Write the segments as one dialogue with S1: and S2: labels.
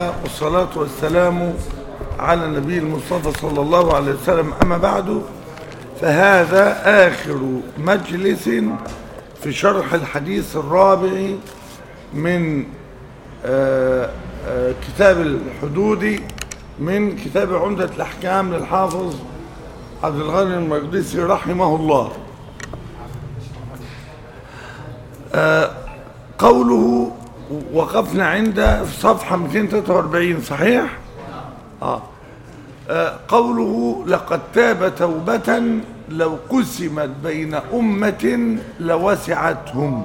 S1: والصلاة والسلام على النبي المصطفى صلى الله عليه وسلم أما بعد فهذا آخر مجلس في شرح الحديث الرابع من آه، آه، كتاب الحدود من كتاب عمدة الأحكام للحافظ عبد الغني المقدسي رحمه الله آه، قوله وقفنا عند في صفحة 243 صحيح؟ آه. آه قوله لقد تاب توبة لو قسمت بين أمة لوسعتهم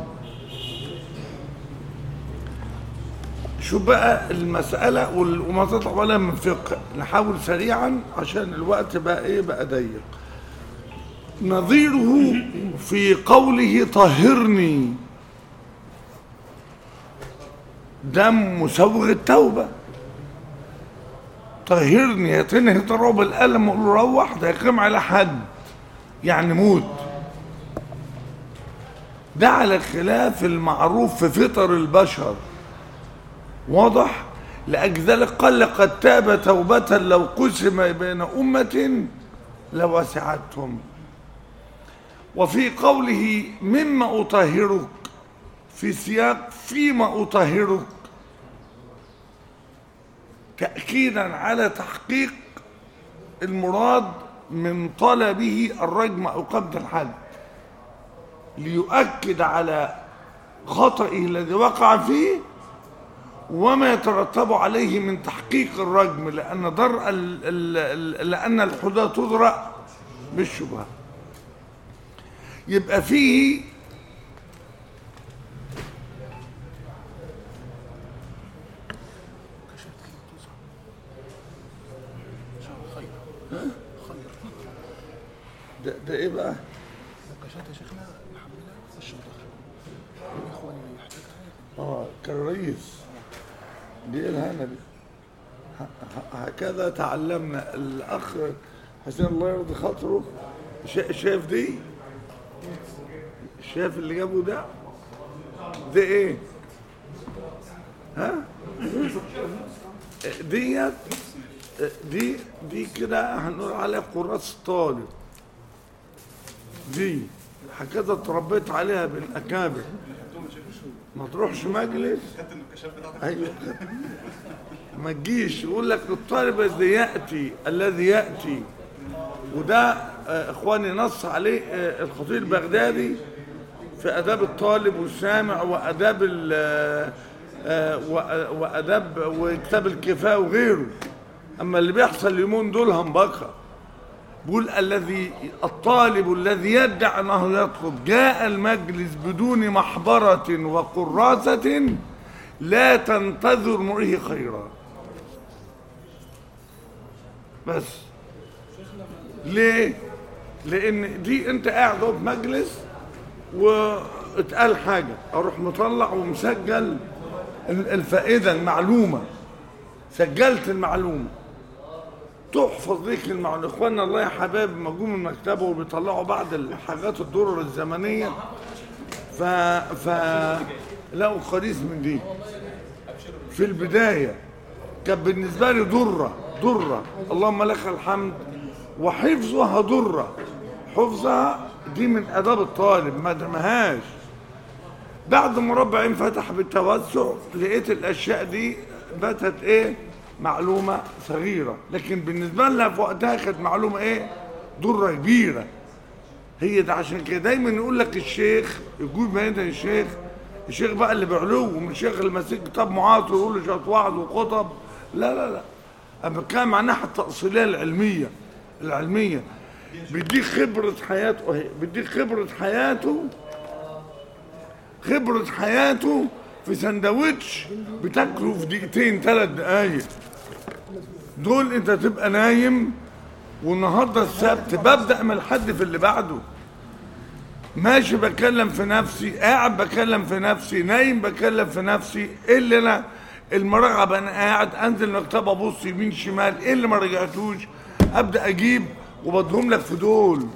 S1: شو بقى المسألة وال- وما تطلع ولا من فقه نحاول سريعا عشان الوقت بقى ايه بقى ضيق نظيره في قوله طهرني ده مسوغ التوبة طهرني تنهي ضرب القلم وقول له روح ده يقيم على حد يعني موت ده على خلاف المعروف في فطر البشر واضح لأجل ذلك قال لقد تاب توبة لو قسم بين أمة لوسعتهم وفي قوله مما أطهرك في سياق فيما أطهرك تأكيدا على تحقيق المراد من طلبه الرجم أو قبض الحد ليؤكد على خطئه الذي وقع فيه وما يترتب عليه من تحقيق الرجم لأن در ال ال ال لأن الحدود تدرأ بالشبهة يبقى فيه ده, ده ايه بقى؟
S2: نقاشات يا شيخنا محمله الشنطه اخواني يحتاج
S1: اه كالرئيس دي إيه الهنا دي ه- ه- هكذا تعلمنا الاخ حسين الله يرضي خاطره شا- شايف دي شايف اللي جابه ده ده ايه ها ديت دي دي كده هنقول عليها قراص طالب دي هكذا اتربيت عليها بالاكابر ما تروحش مجلس ايوه ما تجيش يقول لك الطالب الذي ياتي الذي ياتي وده آه، اخواني نص عليه آه، الخطيب البغدادي في اداب الطالب والسامع واداب ال- آه، آه، وأ- واداب وكتاب الكفايه وغيره اما اللي بيحصل اليومين دول همبكه بيقول الذي الطالب الذي يدعي انه يطلب جاء المجلس بدون محبرة وقراسة لا تنتظر مريه خيرا بس ليه؟ لأن دي أنت قاعد أهو في مجلس واتقال حاجة أروح مطلع ومسجل الفائدة المعلومة سجلت المعلومة تحفظ ليك المعلومة اخواننا الله يا حبايب لما جم من المكتبة وبيطلعوا بعض الحاجات الدرر الزمنية ف ف لقوا قريص من دي في البداية كان بالنسبة لي درة درة اللهم لك الحمد وحفظها درة حفظها دي من آداب الطالب ما دمهاش بعد ما ربع انفتح بالتوسع لقيت الاشياء دي باتت ايه معلومه صغيره لكن بالنسبه لنا في وقتها كانت معلومه ايه ضره كبيره هي ده عشان كده دايما يقول لك الشيخ يقول بين الشيخ الشيخ بقى اللي بعلو ومن الشيخ اللي ماسك كتاب معاصر ويقول له شويه وعظ وخطب لا لا لا اما كان مع الناحيه التاصيليه العلميه العلميه بيديك خبره حياته اهي بيديك خبره حياته خبرة حياته في سندوتش بتاكله في دقيقتين ثلاث دقايق دول انت تبقى نايم والنهارده السبت ببدأ من الحد في اللي بعده ماشي بكلم في نفسي قاعد بكلم في نفسي نايم بكلم في نفسي ايه اللي انا المراقبة انا قاعد انزل المكتبة ابص يمين شمال ايه اللي ما رجعتوش ابدأ اجيب وبدهم لك في دول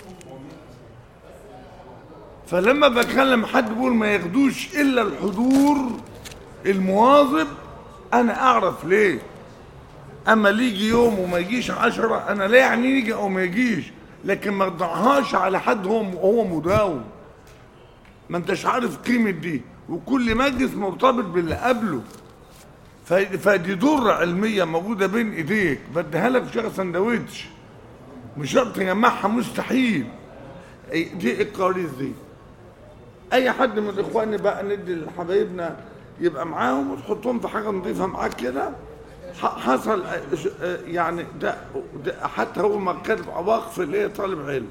S1: فلما بكلم حد بيقول ما ياخدوش الا الحضور المواظب انا اعرف ليه اما اللي يجي يوم وما يجيش عشرة انا لا يعني يجي او ما يجيش لكن ما تضعهاش على حد هو هو مداوم ما انتش عارف قيمة دي وكل مجلس مرتبط باللي قبله ف- فدي ضرة علمية موجودة بين ايديك بديها لك في شغل سندوتش مش شرط تجمعها مستحيل أي- دي الكواليس دي اي حد من اخواني بقى ندي لحبايبنا يبقى معاهم وتحطهم في حاجه نضيفها معاك كده ح- حصل آه، ش- آه، يعني ده, ده حتى هو ما كاتب وقف اللي هي طالب علم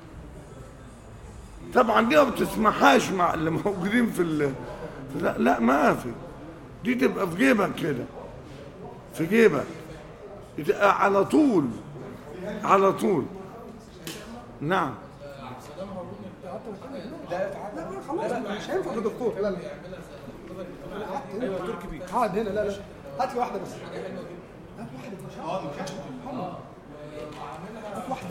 S1: طبعا دي ما بتسمحهاش مع اللي موجودين في ال في لا, لا ما في دي تبقى في جيبك كده في جيبك تبقى على طول على طول نعم
S2: لا خلاص مش هينفع يا دكتور لا لا ايوه تركي بيه قاعد هنا لا لا هات لي واحده بس هات واحده هات واحده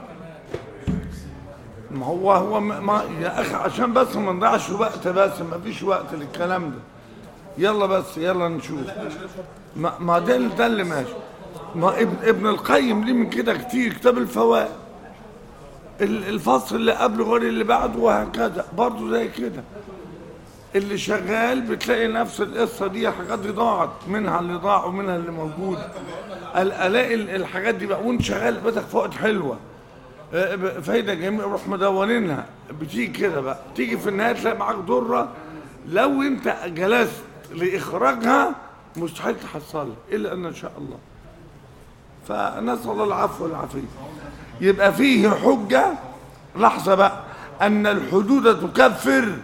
S1: ما هو هو ما ما- يا اخي عشان بس ما نضيعش وقت بس ما فيش وقت للكلام ده يلا بس يلا نشوف ما ما ده ده اللي ماشي ما ابن ابن القيم ليه من كده كتير كتاب الفوائد ال- الفصل اللي قبله غير اللي بعده وهكذا برضه زي كده اللي شغال بتلاقي نفس القصه دي حاجات دي ضاعت منها اللي ضاع ومنها اللي موجود ال- الاقي ال- الحاجات دي بقى وانت شغال بدك فوائد حلوه آه، ب- فايده جميله روح مدونينها بتيجي كده بقى تيجي في النهايه تلاقي معاك ضره لو انت جلست لاخراجها مستحيل تحصلها الا ان شاء الله فنسال الله العفو والعافيه يبقى فيه حجه لحظه بقى ان الحدود تكفر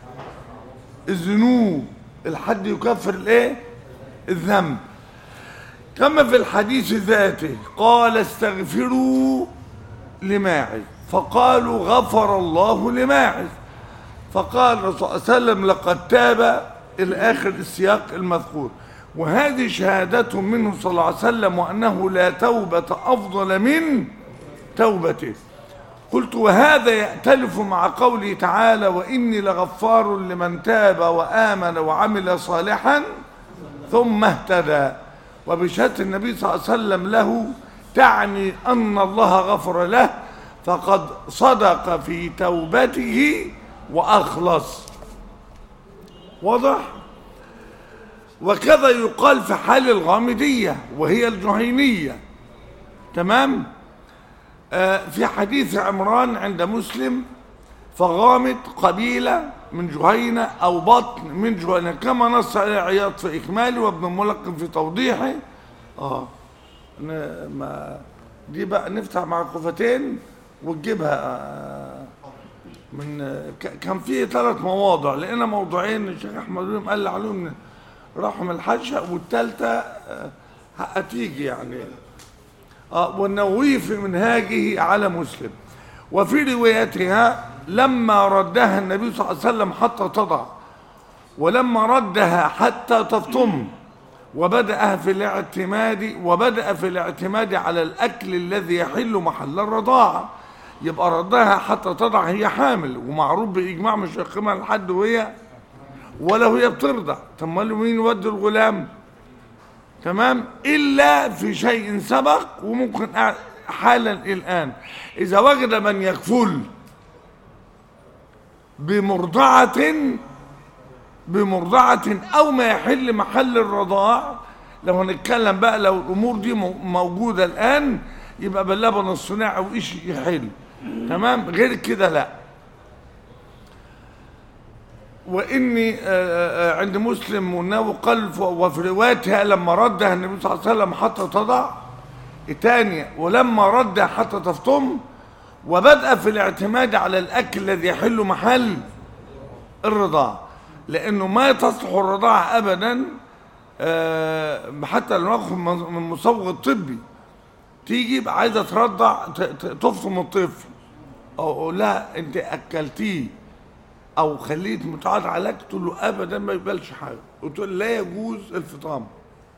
S1: الذنوب الحد يكفر الايه الذنب كما في الحديث ذاته قال استغفروا لماعز فقالوا غفر الله لماعز فقال الرسول صلى الله عليه وسلم لقد تاب الى اخر السياق المذكور وهذه شهادته منه صلى الله عليه وسلم وانه لا توبه افضل من توبته قلت وهذا يأتلف مع قوله تعالى وإني لغفار لمن تاب وآمن وعمل صالحا ثم اهتدى وبشهادة النبي صلى الله عليه وسلم له تعني أن الله غفر له فقد صدق في توبته وأخلص واضح وكذا يقال في حال الغامدية وهي الجهينية تمام آه، في حديث عمران عند مسلم فغامد قبيلة من جهينة أو بطن من جهينة كما نص عليه عياض في إكماله وابن ملقن في توضيحه آه ن- ما دي بقى نفتح مع قفتين وتجيبها آه، من آه، ك- كان في ثلاث مواضع لقينا موضوعين الشيخ أحمد بن قال لي عليهم راحوا من الحاشة والثالثة آه، هتيجي يعني آه، والنووي في منهاجه على مسلم وفي روايتها لما ردها النبي صلى الله عليه وسلم حتى تضع ولما ردها حتى تفطم وبدأ في الاعتماد وبدأ في الاعتماد على الأكل الذي يحل محل الرضاعة يبقى ردها حتى تضع هي حامل ومعروف بإجماع مش هيقيمها لحد وهي ولا هي بترضع طب امال مين يودي الغلام تمام الا في شيء سبق وممكن أع- حالا الان اذا وجد من يكفل بمرضعه بمرضعه او ما يحل محل الرضاع لو هنتكلم بقى لو الامور دي مو- موجوده الان يبقى باللبن الصناعي وايش يحل تمام غير كده لا واني آه، آه، عند مسلم والنووي قال ف- وفي روايتها لما ردها النبي صلى الله عليه وسلم حتى تضع الثانية ولما ردها حتى تفطم وبدأ في الاعتماد على الأكل الذي يحل محل الرضاعة لأنه ما تصلح الرضاعة أبدا آه، حتى لو ناخد من من المصوغ الطبي تيجي يبقى عايزة ترضع ت- ت- تفطم الطفل أو أقول لها أنت أكلتيه او خليت متعاطى علاج تقول له ابدا ما يقبلش حاجه قلت له لا يجوز الفطام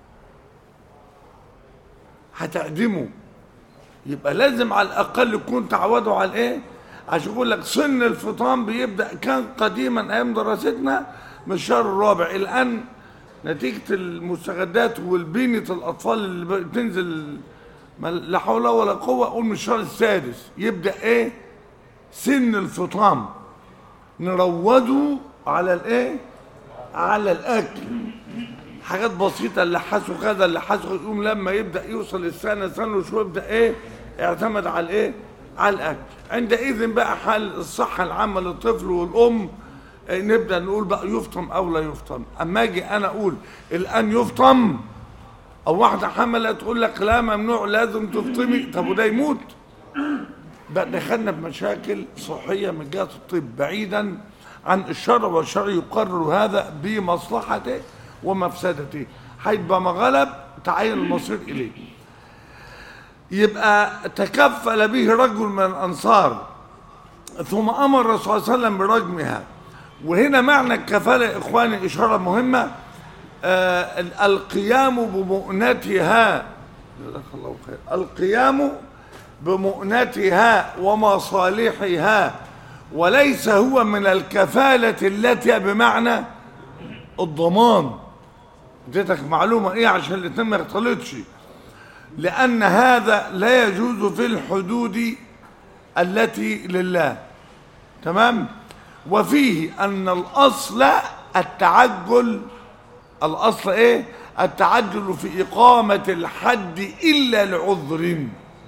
S1: هتعدمه يبقى لازم على الاقل يكون تعودوا على ايه عشان يقول لك سن الفطام بيبدا كان قديما ايام دراستنا من الشهر الرابع الان نتيجة المستجدات والبينة الأطفال اللي بتنزل ما لا حول ولا قوة قول من الشهر السادس يبدأ إيه سن الفطام نروضه على الإيه على الأكل حاجات بسيطة اللي حاسه كذا اللي حاسه يقوم لما يبدأ يوصل السنة سنة وشوية يبدأ إيه اعتمد على الإيه على الأكل عندئذ بقى حال الصحة العامة للطفل والأم إيه، نبدأ نقول بقى يفطم أو لا يفطم أما أجي أنا أقول الآن يفطم أو واحدة حاملة تقول لك لا ممنوع لازم تفطمي طب وده يموت بقى دخلنا بمشاكل صحية من جهة الطب بعيدا عن الشرع والشرع يقرر هذا بمصلحته ومفسدته هيبقى ما غلب تعين المصير إليه يبقى تكفل به رجل من الأنصار ثم أمر الرسول صلى الله عليه وسلم برجمها وهنا معنى الكفالة يا إخواني إشارة مهمة آه ال- القيام بمؤنتها جزاك الله خير القيام بمؤنتها ومصالحها وليس هو من الكفالة التي بمعنى الضمان اديتك معلومة ايه عشان الاتنين ما يختلطش لأن هذا لا يجوز في الحدود التي لله تمام وفيه أن الأصل التعجل الأصل إيه التعجل في إقامة الحد إلا لعذر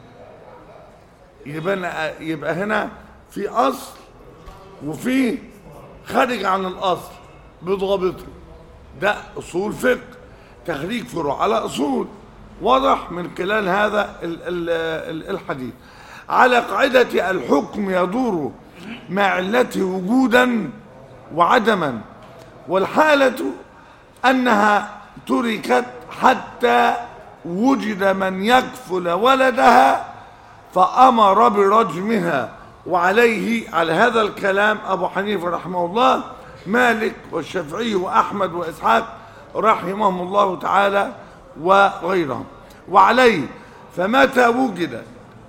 S1: يبقى أنا- يبقى هنا في أصل وفي خارج عن الأصل بضابطه ده أصول فقه تخريج فروع على أصول واضح من خلال هذا ال- ال- ال- الحديث على قاعدة الحكم يدور مع علته وجودا وعدما والحالة أنها تركت حتى وجد من يكفل ولدها فأمر برجمها وعليه على هذا الكلام أبو حنيفة رحمه الله مالك والشافعي وأحمد وإسحاق رحمهم الله تعالى وغيرهم وعليه فمتى وجد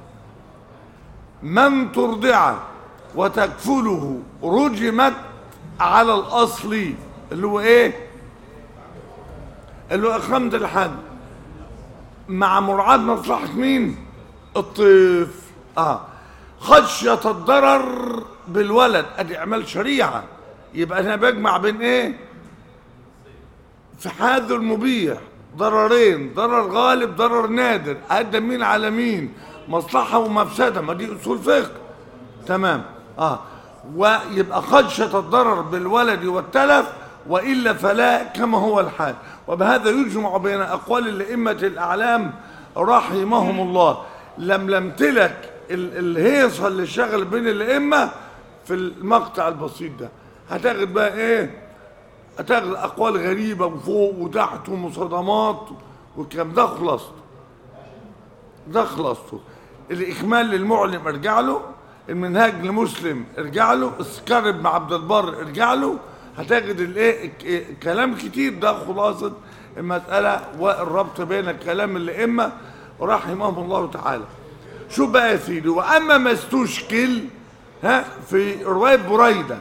S1: من ترضع وتكفله رجمت على الأصل اللي هو إيه اللي هو إقامة الحد مع مراعاة مصلحة مين الطفل اه خشية الضرر بالولد ادي اعمال شريعة يبقى انا بجمع بين ايه في حاذ المبيح ضررين ضرر غالب ضرر نادر ادى مين على مين مصلحة ومفسدة ما دي اصول فقه تمام اه ويبقى خشية الضرر بالولد والتلف وإلا فلا كما هو الحال وبهذا يجمع بين أقوال الأئمة الأعلام رحمهم الله لم لم تلك ال- الهيصة اللي شغل بين الأئمة في المقطع البسيط ده هتاخد بقى ايه هتاخد أقوال غريبة وفوق وتحت ومصادمات والكلام ده خلصت ده خلصته الإكمال للمعلم ارجع له المنهاج لمسلم ارجع له السكرب مع عبد البر ارجع له هتجد الايه الك- كلام كتير ده خلاصة المسألة والربط بين الكلام الأئمة رحمهم الله تعالى شو بقى يا سيدي وأما ما استشكل ها في رواية بريدة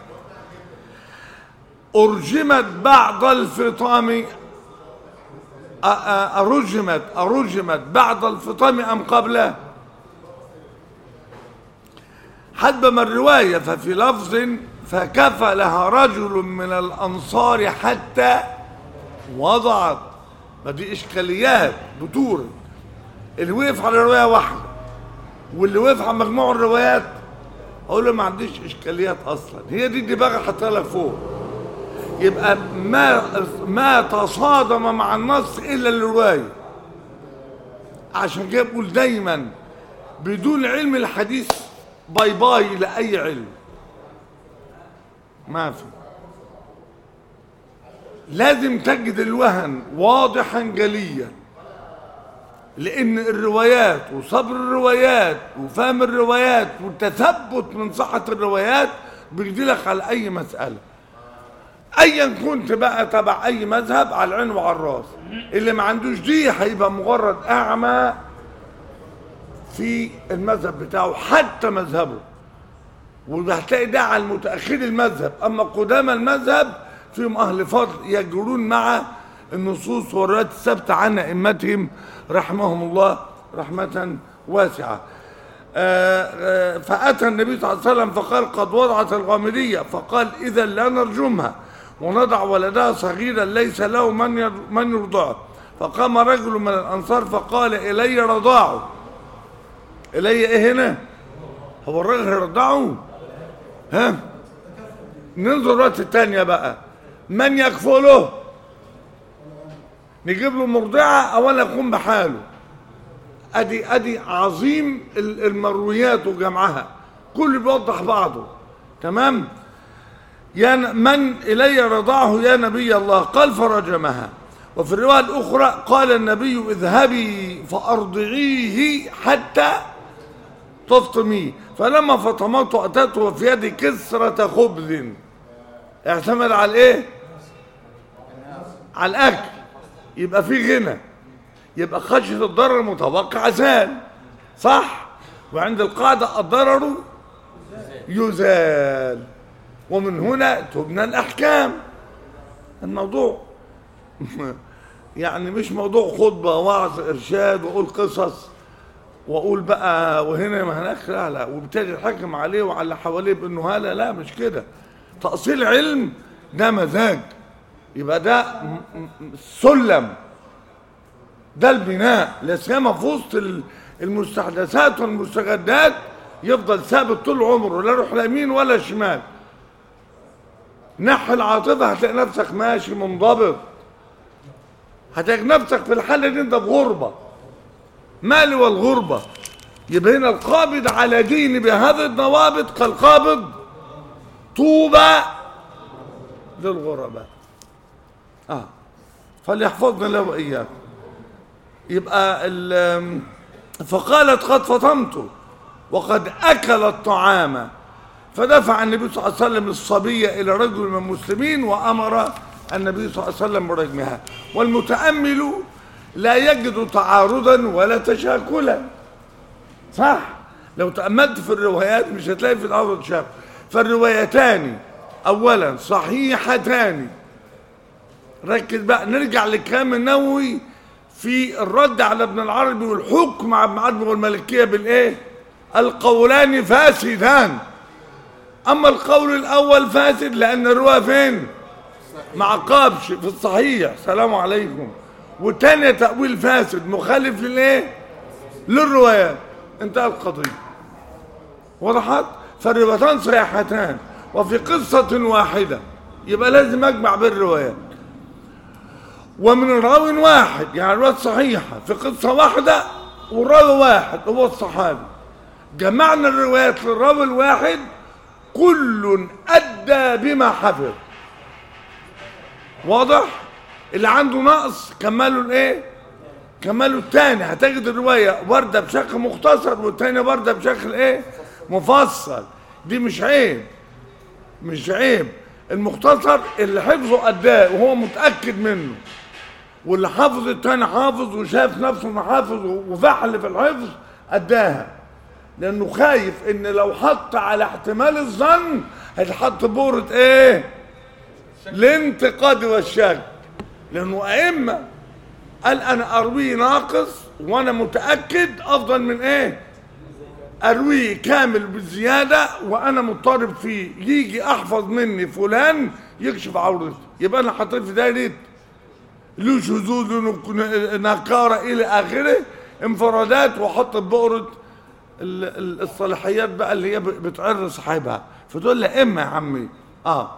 S1: أرجمت بعد الفطام أ- أ- أرجمت أرجمت بعد الفطام أم قبله حسب الرواية ففي لفظ فكفلها رجل من الأنصار حتى وضعت ما دي إشكاليات بتور اللي وقف على رواية واحدة واللي وقف على مجموع الروايات أقول له ما عنديش إشكاليات أصلا هي دي الدماغ حطها لك فوق يبقى ما ما تصادم مع النص الا الروايه عشان كده بقول دايما بدون علم الحديث باي باي لاي علم ما في لازم تجد الوهن واضحا جليا لان الروايات وصبر الروايات وفهم الروايات والتثبت من صحه الروايات بيجدلك على اي مساله ايا كنت بقى تبع اي مذهب على العين وعلى الراس اللي ما عندوش دي هيبقى مجرد اعمى في المذهب بتاعه حتى مذهبه وهتلاقي ده على المتاخر المذهب اما قدام المذهب فيهم اهل فضل يجرون مع النصوص والروايات الثابتة عن أئمتهم رحمهم الله رحمة واسعة آه، آه، فأتى النبي صلى الله عليه وسلم فقال قد وضعت الغامدية فقال إذا لا نرجمها ونضع ولدها صغيرا ليس له من ير- من يرضعه فقام رجل من الأنصار فقال إلي رضاعه إلي إيه هنا هو الراجل هيرضعه ها ننظر الوقت التانية بقى من يكفله نجيب له مرضعة أو أنا أقوم بحاله ادي ادي عظيم ال- المرويات وجمعها كل بيوضح بعضه تمام يا ن- من الي رضعه يا نبي الله قال فرجمها وفي الروايه الاخرى قال النبي اذهبي فارضعيه حتى تفطميه فلما فطمته اتته وفي يد كسره خبز اعتمد على الايه على الاكل يبقى في غنى يبقى خشية الضرر متوقع زال صح وعند القاعدة الضرر يزال ومن هنا تبنى الأحكام الموضوع يعني مش موضوع خطبة وعظ إرشاد وأقول قصص وأقول بقى وهنا ما هناك لا لا وبالتالي الحكم عليه وعلى اللي حواليه بأنه هلا لا مش كده تأصيل علم ده مزاج يبقى ده م- م- سلم ده البناء لا سيما في وسط ال- المستحدثات والمستجدات يفضل ثابت طول عمره لا يروح لا يمين ولا شمال نحي العاطفه هتلاقي نفسك ماشي منضبط هتلاقي نفسك في الحاله دي انت في غربه مالي والغربه يبقى هنا القابض على دين بهذه الضوابط كالقابض طوبى للغرباء اه فليحفظنا الله واياكم يبقى ال- فقالت قد فطمت وقد أكل الطعام فدفع النبي صلى الله عليه وسلم الصبية إلى رجل من المسلمين وأمر النبي صلى الله عليه وسلم برجمها والمتأمل لا يجد تعارضا ولا تشاكلا صح لو تأملت في الروايات مش هتلاقي في الأرض تشاكل فالروايتان أولا صحيحتان ركز بقى نرجع لكلام النووي في الرد على ابن العربي والحكم على ابن العربي والمالكيه بالايه؟ القولان فاسدان اما القول الاول فاسد لان الروايه فين؟ مع قابش في الصحيح سلام عليكم والتانية تأويل فاسد مخالف للايه؟ للروايات انتهى القضية وضحت؟ فالروايتان صحيحتان وفي قصة واحدة يبقى لازم اجمع بين الروايات ومن راو واحد يعني رواية صحيحة في قصة واحدة وراوي واحد هو الصحابي جمعنا الروايات للراوي الواحد كل أدى بما حفظ واضح اللي عنده نقص كملوا الايه كملوا الثاني هتجد الرواية واردة بشكل مختصر والثانية واردة بشكل ايه مفصل دي مش عيب مش عيب المختصر اللي حفظه أداه وهو متأكد منه واللي حافظ التاني حافظ وشاف نفسه انه حافظ وفحل في الحفظ اداها لانه خايف ان لو حط على احتمال الظن هيتحط بورة ايه الانتقاد والشك لانه ائمه قال انا ارويه ناقص وانا متاكد افضل من ايه ارويه كامل بالزياده وانا مضطرب فيه يجي احفظ مني فلان يكشف عورتي يبقى انا حطيت في دايره له شذوذ له نكارة إلى آخره انفرادات وحط بؤرة ال- ال- الصلاحيات بقى اللي هي ب- بتعر صاحبها فتقول له إما يا عمي آه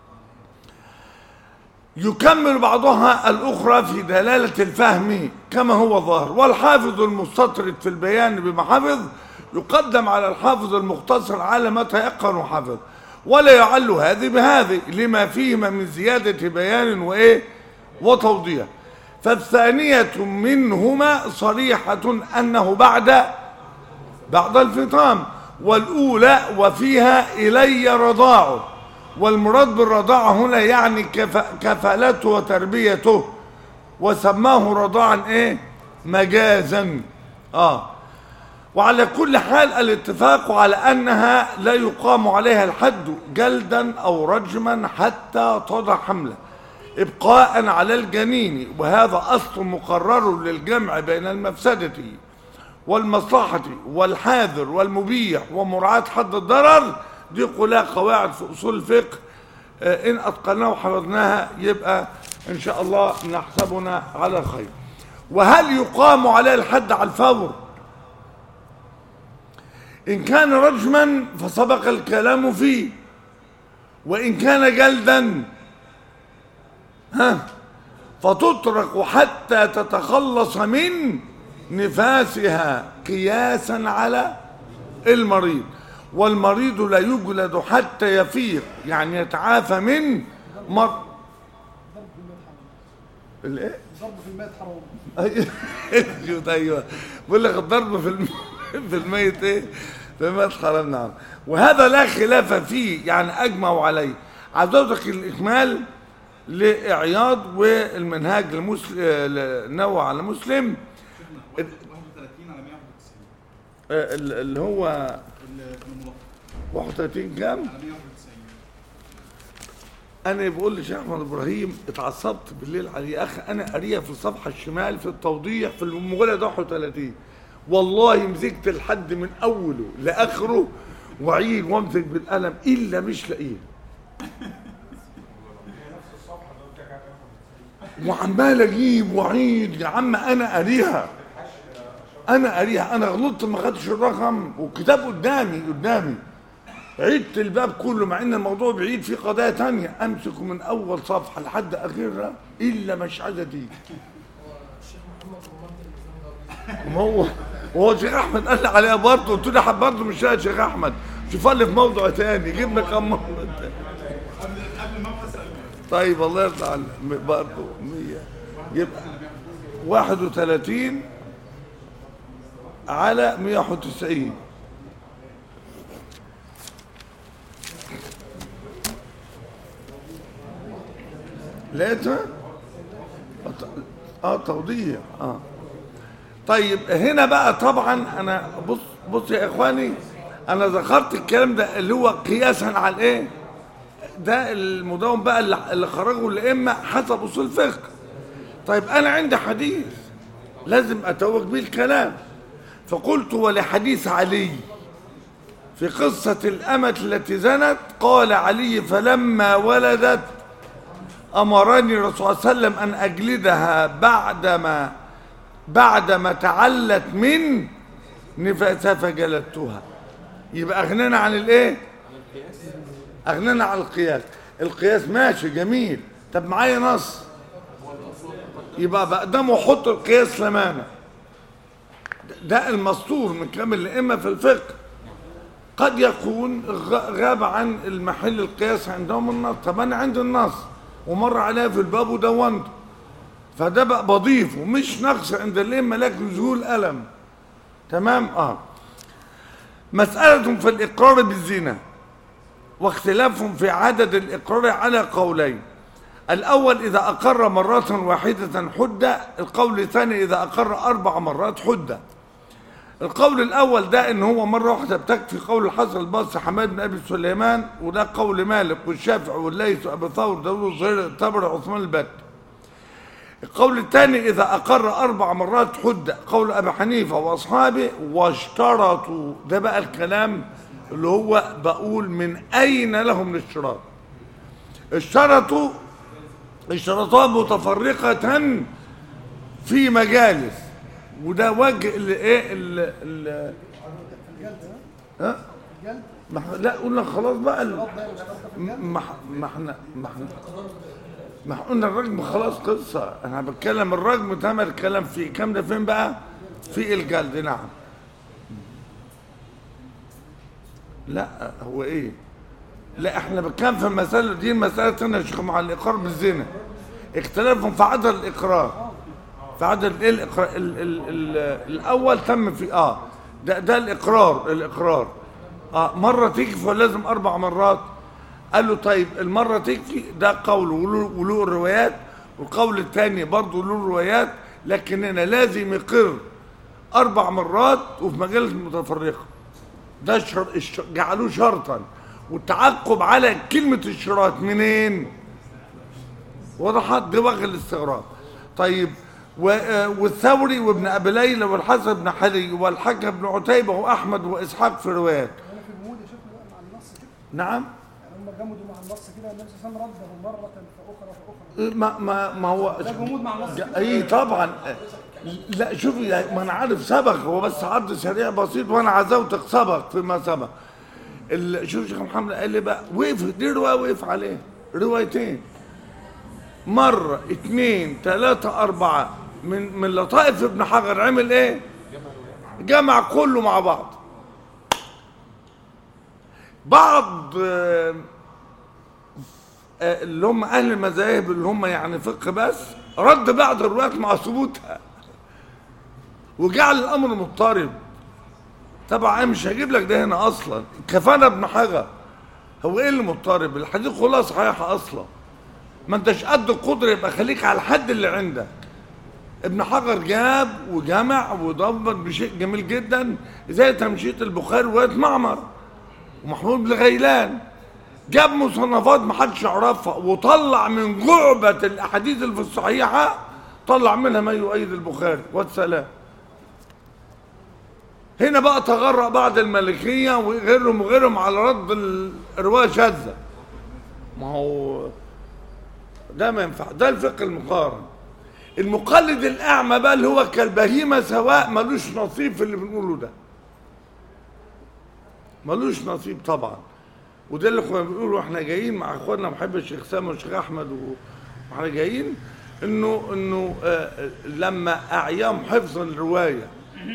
S1: يكمل بعضها الأخرى في دلالة الفهم كما هو ظاهر والحافظ المستطرد في البيان بما حفظ يقدم على الحافظ المختصر على ما تيقن وحفظ ولا يعل هذه بهذه لما فيهما من زيادة بيان وإيه وتوضيح فالثانية منهما صريحة أنه بعد بعد الفطام والأولى وفيها إلي رضاعه والمراد بالرضاعة هنا يعني كف كفالته وتربيته وسماه رضاعا ايه مجازا اه وعلى كل حال الاتفاق على انها لا يقام عليها الحد جلدا او رجما حتى تضع حمله إبقاء على الجنين وهذا أصل مقرر للجمع بين المفسدة والمصلحة والحاذر والمبيح ومراعاة حد الضرر دي كلها قواعد في أصول الفقه آه، إن أتقناها وحفظناها يبقى إن شاء الله نحسبنا على خير وهل يقام عليه الحد على الفور إن كان رجما فسبق الكلام فيه وإن كان جلدا ها فتترك حتى تتخلص من نفاسها قياسا على المريض والمريض لا يجلد حتى يفيق يعني يتعافى من مر الايه
S2: ضرب في الماء حرام
S1: ايوه ايوه بقول لك الضرب في الم... في الميت ايه في الميت حرام نعم وهذا لا خلاف فيه يعني اجمعوا عليه عددك الاكمال لاعياض والمنهاج لمسلم نوع على مسلم
S3: 31 على 191
S1: آه، ال- اللي هو
S3: الملخص
S1: 31 كام
S3: على 191
S1: انا بقول لشيخ احمد ابراهيم اتعصبت بالليل عليه يا اخي انا قاريها في الصفحه الشمال في التوضيح في المجلد 31 والله مسكت الحد من اوله لاخره وعيد وامسك بالقلم الا مش لاقيه وعمال اجيب واعيد يا عم انا قاريها انا قاريها انا غلطت ما خدتش الرقم والكتاب قدامي قدامي عدت الباب كله مع ان الموضوع بعيد في قضايا تانية امسكه من اول صفحه لحد اخرها الا مش عايزه تيجي ما هو وهو شيخ احمد قال لي عليها برضه قلت له حب برضه مش لاقي شيخ احمد شوف لي في موضوع تاني جبنا كم موضوع تاني
S3: قبل ما افصل
S1: طيب الله يرضى عنك برضه 100 يبقى 31 على 191 لقيتها؟ اه توضيح اه طيب هنا بقى طبعا انا بص بص يا اخواني انا ذكرت الكلام ده اللي هو قياسا على الايه؟ ده المدون بقى اللي اللي خرجه الائمه حسب اصول الفقه طيب انا عندي حديث لازم اتوج به الكلام فقلت ولحديث علي في قصة الأمة التي زنت قال علي فلما ولدت أمرني الرسول صلى الله عليه وسلم أن أجلدها بعدما بعدما تعلت من نفاسها فجلدتها يبقى أغنينا عن الإيه؟ أغنينا عن القياس القياس ماشي جميل طب معايا نص يبقى بقدمه حط القياس لمانة ده المسطور من كامل الأئمة في الفقه قد يكون غ- غاب عن المحل القياس عندهم النص طب أنا عندي النص ومر عليها في الباب ودونته فده بقى بضيفه مش نقص عند الأئمة لكن ذهول ألم تمام اه مسألة في الإقرار بالزنا واختلاف في عدد الإقرار على قولين الأول إذا أقر مرة واحدة حدة القول الثاني إذا أقر أربع مرات حدة القول الأول ده إن هو مرة واحدة بتكفي قول الحسن البصري حماد بن أبي سليمان وده قول مالك والشافعي والليث وأبي ثور داوود الظهير الطبري عثمان البت القول الثاني إذا أقر أربع مرات حدة قول أبي حنيفة وأصحابه واشترطوا ده بقى الكلام اللي هو بقول من أين لهم الاشتراط اشترطوا اشتراطات متفرقة في مجالس وده وجه ال ايه ال ال
S2: الجلد ها
S1: ها
S2: الجلد
S1: ما إحنا- لا قلنا خلاص بقى ال-
S2: الرد ده مش هتاخد في الجلد
S1: ما إح- ما احنا ما احنا ما إحنا قلنا الرجم خلاص قصة انا بتكلم الرجم تم الكلام فيه كام ده فين بقى في الجلد نعم لا هو ايه لا احنا بنتكلم في المسألة دي المسألة تانية يا شيخ مع الإقرار بالزنا اختلافهم في عدد الإقرار في عدد ايه الإقرار ال ال ال الأول تم في اه ده ده الإقرار الإقرار اه مرة تكفي ولا لازم أربع مرات قال له طيب المرة تكفي ده قول وله وله الروايات والقول الثاني برضه له الروايات لكن هنا لازم يقر أربع مرات وفي مجالس متفرقة ده شر... الش... جعلوه شرطا والتعقب على كلمة الشراط منين؟ وضحت دي وجه الاستغراب طيب و- آه، والثوري وابن ابي ليلى والحسن بن حلي والحكم بن عتيبه واحمد واسحاق في روايات
S2: انا في الجمود يا شيخنا بقى مع النص كده
S1: نعم
S2: يعني هم جمدوا مع النص كده النبي صلى الله عليه وسلم رده مره فاخرى فاخرى
S1: ما ما ما هو
S2: ده جمود مع النص كده
S1: اي طبعا لا شوفي ما انا عارف سبق هو بس عرض سريع بسيط وانا عزوتك سبق فيما سبق ال- شوف شيخ محمد قال لي بقى وقف دي روايه وقف عليه روايتين مره اثنين ثلاثه اربعه من من لطائف ابن حجر عمل ايه؟ جمع كله مع بعض بعض آه، آه، اللي هم اهل المذاهب اللي هم يعني فقه بس رد بعض الروايات مع ثبوتها وجعل الامر مضطرب طبعا انا مش هجيب لك ده هنا اصلا كفانا ابن حجر هو ايه اللي مضطرب الحديث كلها صحيحه اصلا ما انتش قد القدره يبقى خليك على الحد اللي عندك ابن حجر جاب وجمع وضبط بشيء جميل جدا زي تمشيط البخاري وروايه معمر ومحمود بن غيلان جاب مصنفات ما حدش يعرفها وطلع من جعبة الأحاديث اللي في الصحيحة طلع منها ما يؤيد البخاري والسلام هنا بقى تغرق بعض المالكية وغيرهم وغيرهم على رد الرواية شاذة ما هو ده ما ينفع ده الفقه المقارن المقلد الأعمى بقى اللي هو كالبهيمة سواء ملوش نصيب في اللي بنقوله ده ملوش نصيب طبعا وده اللي كنا بنقوله احنا جايين مع اخواننا محب الشيخ سامي والشيخ احمد و- واحنا جايين انه انه آه، لما اعيام حفظ الروايه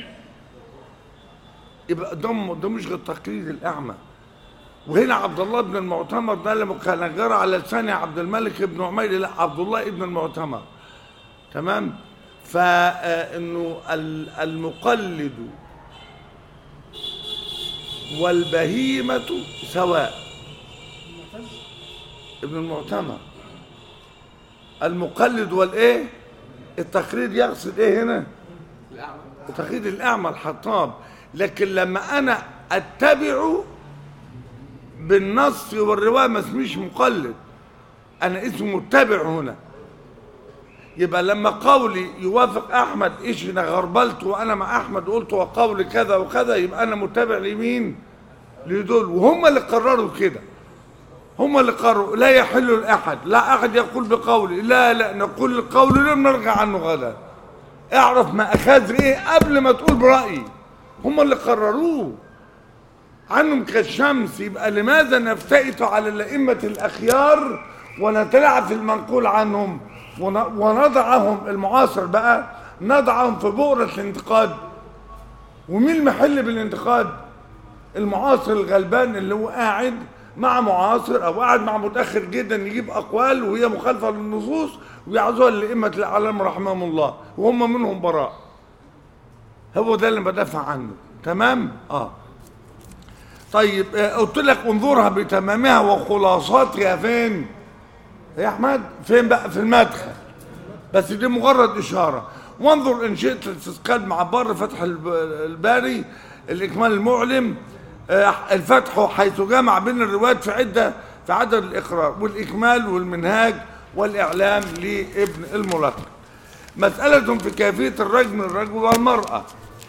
S1: يبقى ده م- ده مش غير تقليد الاعمى وهنا عبد الله بن المعتمر ده لما كان جرى على لسان عبد الملك بن عمير لا عبد الله بن المعتمر تمام فانه المقلد والبهيمة سواء ابن المعتمر المقلد والايه التقليد يقصد ايه هنا التقليد الاعمى الحطاب لكن لما انا اتبع بالنص والروايه ما اسميش مقلد انا اسمي متبع هنا يبقى لما قولي يوافق احمد ايش انا غربلت وانا مع احمد قلت وقولي كذا وكذا يبقى انا متبع لمين لدول وهم اللي قرروا كده هم اللي قرروا لا يحل لاحد لا احد يقول بقولي لا لا نقول القول لم نرجع عنه غدا اعرف ما اخذ ايه قبل ما تقول برايي هم اللي قرروه عنهم كالشمس يبقى لماذا نفتئت على الأئمة الأخيار ونتلعب في المنقول عنهم ون- ونضعهم المعاصر بقى نضعهم في بؤرة الانتقاد ومين المحل بالانتقاد المعاصر الغلبان اللي هو قاعد مع معاصر او قاعد مع متاخر جدا يجيب اقوال وهي مخالفه للنصوص ويعزوها لائمه الاعلام رحمهم الله وهم منهم براء هو ده اللي بدافع عنه تمام اه طيب آه، قلت لك انظرها بتمامها وخلاصاتها فين يا احمد فين بقى في المدخل بس دي مجرد اشاره وانظر ان شئت الاستثقال مع بر فتح الب- الباري الاكمال المعلم آه، الفتح حيث جمع بين الروايات في عده في عدد الاقرار والاكمال والمنهاج والاعلام لابن الملقن مساله في كيفيه الرجم الرجل والمراه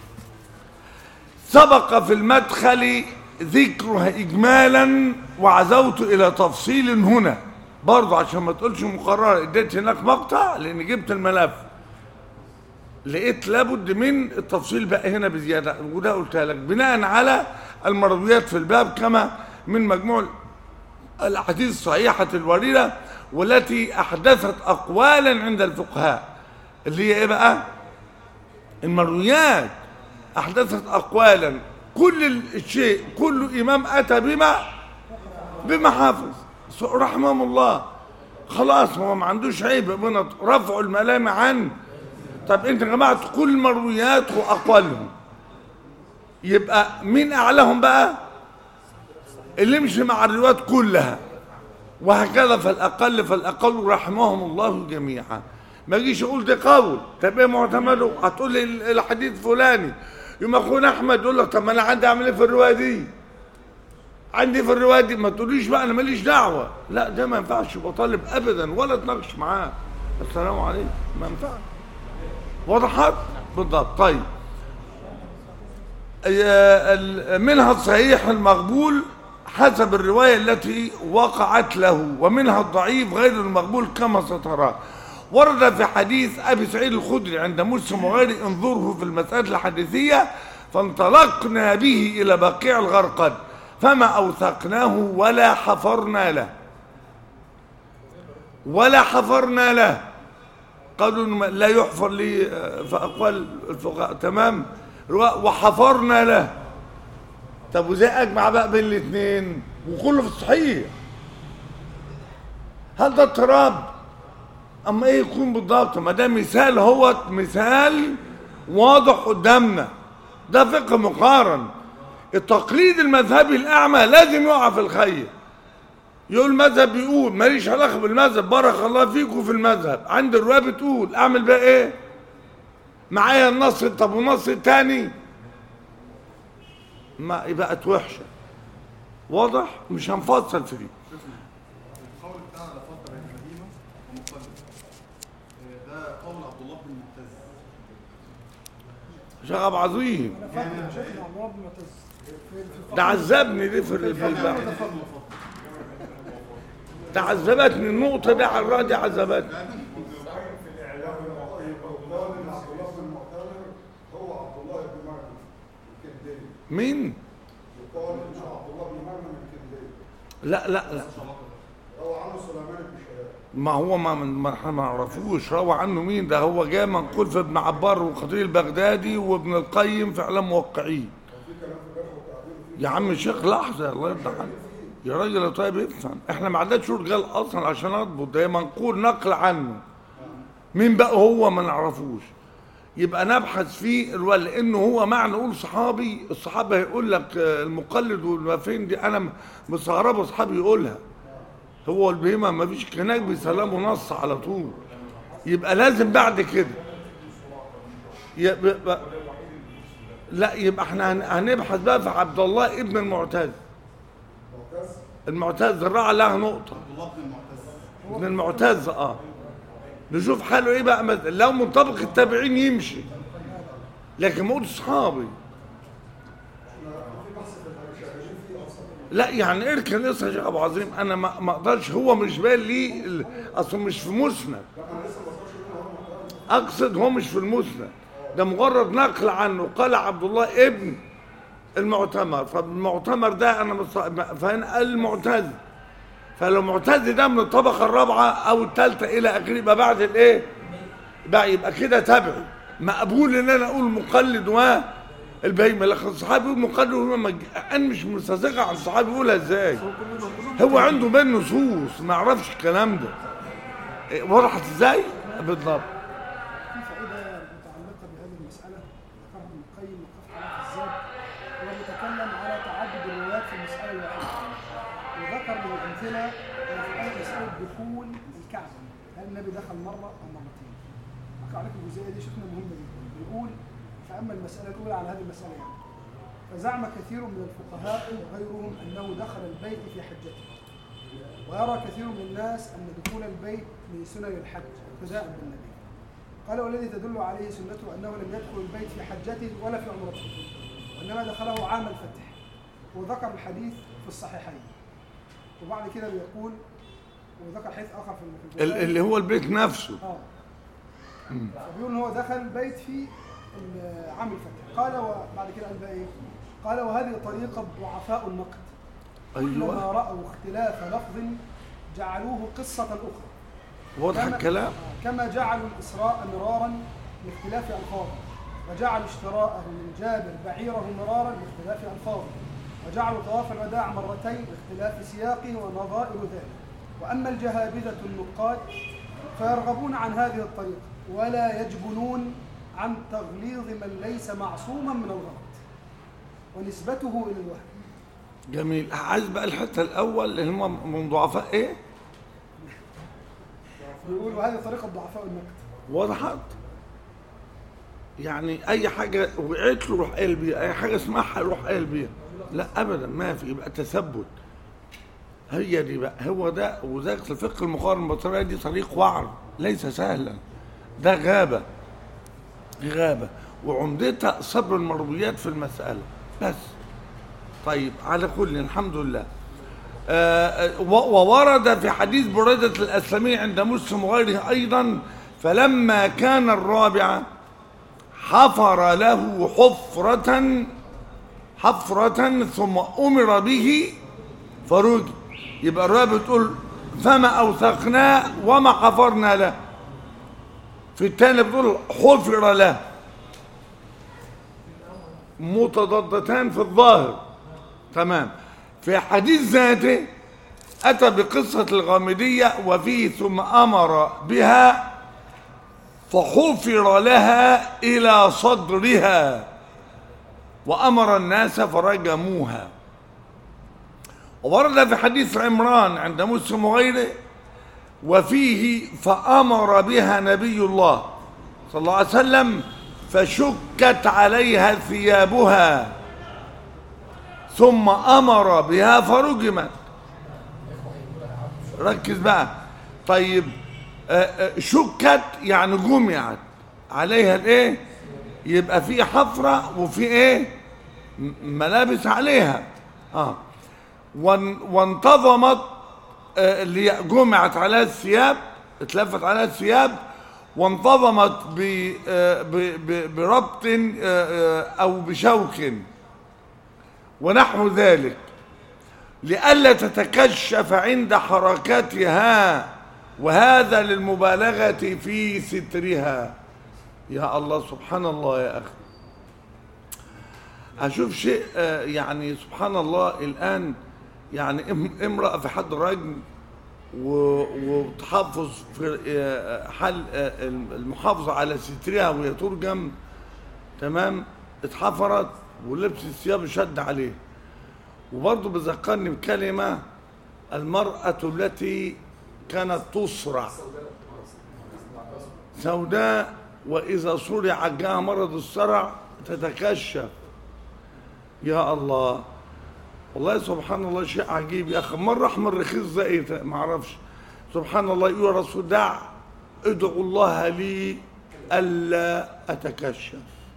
S1: سبق في المدخل ذكرها إجمالا وعزوت إلى تفصيل هنا برضه عشان ما تقولش مقررة اديت هناك مقطع لأن جبت الملف لقيت لابد من التفصيل بقى هنا بزيادة وده قلتها لك بناء على المرويات في الباب كما من مجموع الأحاديث الصحيحة الوردة والتي أحدثت أقوالا عند الفقهاء اللي هي إيه بقى؟ المرويات احدثت اقوالا كل الشيء كل امام اتى بما بما حافظ رحمهم الله خلاص هو ما عندوش عيب من رفع الملام عن طب انت جمعت كل المرويات واقوالهم يبقى مين اعلاهم بقى اللي يمشي مع الروايات كلها وهكذا فالاقل فالاقل رحمهم الله جميعا ما اجيش اقول ده قول طب ايه معتمده هتقول لي ال- الحديث فلاني يوم اخونا احمد يقول لك طب ما انا عندي اعمل ايه في الروايه دي عندي في الروايه دي ما تقوليش بقى انا ماليش دعوه لا ده ما ينفعش يبقى طالب ابدا ولا تناقش معاه السلام عليكم ما ينفعش وضحت بالضبط طيب آه، ال- منها الصحيح المقبول حسب الرواية التي وقعت له ومنها الضعيف غير المقبول كما سترى ورد في حديث أبي سعيد الخدري عند مسلم وغيره انظره في المسألة الحديثية فانطلقنا به إلى بقيع الغرقد فما أوثقناه ولا حفرنا له ولا حفرنا له قالوا إنه لا يحفر لي آه، في أقوال الفقهاء تمام رواء وحفرنا له طب وازاي اجمع بقى بين الاثنين وكله في الصحيح هل ده اضطراب اما ايه يكون بالضبط ما ده مثال هو مثال واضح قدامنا ده فقه مقارن التقليد المذهبي الاعمى لازم يقع في الخير يقول المذهب بيقول ماليش علاقه بالمذهب بارك الله فيكم في المذهب عند الروايه بتقول اعمل بقى ايه معايا النص طب والنص التاني ما بقت وحشه واضح مش هنفصل في دي
S3: القول بتاع لا فضل بين مدينه ومقلد آه، ده قول عبد الله بن معتز
S1: شغب عظيم
S2: انا فاكر شيخنا عبد الله بن معتز في- في
S1: ده عذبني دي في ال- في البحث ده عذبتني النقطة دي على الرأي دي عذبتني
S4: في الاعلام المعتبر ان عبد الله بن المعتبر هو عبد الله بن مريم الكندي
S1: مين؟
S4: يقال ان عبد الله بن مريم الكندي
S1: لا لا لا
S4: روى عنه سليمان بن شهاب
S1: ما هو ما من ما احنا ما نعرفوش روى عنه مين ده هو جاء منقول في ابن عبار والخطيب البغدادي وابن القيم في اعلام موقعين يا عم الشيخ لحظه يا الله يرضى عنك يا راجل يا طيب افهم احنا ما عندناش رجال اصلا عشان اضبط ده نقول نقل عنه مين بقى هو ما نعرفوش يبقى نبحث فيه الو- لانه هو معنى نقول صحابي الصحابه هيقول لك آه، المقلد والوافين دي انا م- مستغربه صحابي يقولها هو البهيمه ما فيش هناك بيسلموا نص على طول يبقى لازم بعد كده يبقى لا يبقى احنا هن- هنبحث بقى في عبد الله ابن المعتز المعتز الراعي لها نقطه
S3: عبد الله بن معتز
S1: ابن المعتز اه نشوف حاله ايه بقى مثلا لو منطبق التابعين يمشي لكن ما قلت صحابي لا يعني اركن قصه يا شيخ ابو عظيم انا ما ما اقدرش هو مش باين لي ال- اصله مش في مسند اقصد هو مش في المسند ده مجرد نقل عنه قال عبد الله ابن المعتمر فالمعتمر ده انا مص- فهنا المعتز فلو معتز ده من الطبقه الرابعه او الثالثه الى اخره يبقى بعد الايه بقى يبقى كده تبعي مقبول ان انا اقول مقلد والبهيمه لكن الصحابي يقول مقلد وما انا مش مستذكر عن الصحابي يقولها ازاي هو عنده بين نصوص ما يعرفش الكلام ده إيه، وضحت ازاي بالضبط
S2: في فائدة متعلقة بهذه المسألة ذكرها ابن القيم وقفت عليها في الزاد هو بيتكلم على تعدد الروايات في المسألة الواحدة وذكر من الأمثلة في آية مسألة دخول الكعبة هل النبي دخل مرة أو مرتين؟ أحكي عليكم الجزئية دي شفنا مهمة جدا بيقول فأما المسألة الأولى على هذه المسألة يعني فزعم كثير من الفقهاء وغيرهم أنه دخل البيت في حجته ويرى كثير من الناس أن دخول البيت من سنن الحج اقتداء بالنبي قال والذي تدل عليه سنته أنه لم يدخل البيت في حجته ولا في عمرته وإنما دخله عام الفتح وذكر الحديث في الصحيحين وبعد كده بيقول وذكر حديث آخر في في
S1: ال-
S2: البخاري
S1: اللي هو البيت نفسه
S2: اه فبيقول ان هو دخل البيت في ال- عام الفتح قال وبعد كده قال بقى ايه قال وهذه طريقه ضعفاء النقد كلما
S1: ايوه
S2: راوا اختلاف لفظ جعلوه قصه اخرى
S1: واضح
S2: كما-
S1: الكلام
S2: آه، كما جعلوا الاسراء مرارا لاختلاف الفاظه وجعلوا اشتراءه من جابر بعيره مرارا لاختلاف الفاظه وجعلوا طواف الوداع مرتين لاختلاف سياقه ونظائر ذلك واما الجهابذه النقاد فيرغبون عن هذه الطريقه ولا يجبنون عن تغليظ من ليس معصوما من الغلط ونسبته الى الوهم
S1: جميل عايز بقى الحته الاول اللي هم من ضعفاء ايه
S2: يقول وهذه طريقه ضعفاء النقد
S1: وضحت يعني اي حاجه وقعت له روح قايل بيها اي حاجه اسمعها يروح قايل بيها لا ابدا ما في يبقى تثبت هي دي بقى هو ده وذاك الفقه المقارن بالطريقه دي طريق وعر ليس سهلا ده غابه دي غابه وعمدتها صبر المرويات في المساله بس طيب على كل الحمد لله آه، آه، و- وورد في حديث بريدة الأسلمي عند مسلم وغيره أيضا فلما كان الرابعة حفر له حفرة حفرة ثم أمر به فرج يبقى الرواية بتقول فما أوثقناه وما حفرنا له في الثاني بتقول حفر له متضادتان في الظاهر تمام في حديث ذاته أتى بقصة الغامدية وفيه ثم أمر بها فحفر لها إلى صدرها وأمر الناس فرجموها وورد في حديث عمران عند مسلم وغيره وفيه فأمر بها نبي الله صلى الله عليه وسلم فشكت عليها ثيابها ثم أمر بها فرجمت ركز بقى طيب آه، آه، شكت يعني جمعت عليها الايه يبقى في حفرة وفي ايه م- ملابس عليها اه وان- وانتظمت آه، اللي هي جمعت عليها الثياب اتلفت عليها الثياب وانتظمت ب- آه، ب- ب- بربط آه، آه، او بشوك ونحو ذلك لئلا تتكشف عند حركاتها وهذا للمبالغة في سترها يا الله سبحان الله يا أخي أشوف شيء آه، يعني سبحان الله الآن يعني ام- امرأة في حد رجل و- وتحافظ في آه، حل آه، المحافظة على سترها وهي ترجم تمام اتحفرت ولبس الثياب شد عليه وبرضه بذكرني بكلمة المرأة التي كانت تصرع سوداء وإذا صرع جاء مرض الصرع تتكشف يا الله والله سبحان الله شيء عجيب يا أخي مرة أحمر رخيص زي إيه ما أعرفش سبحان الله يقول يا رسول دع ادعو الله لي ألا أتكشف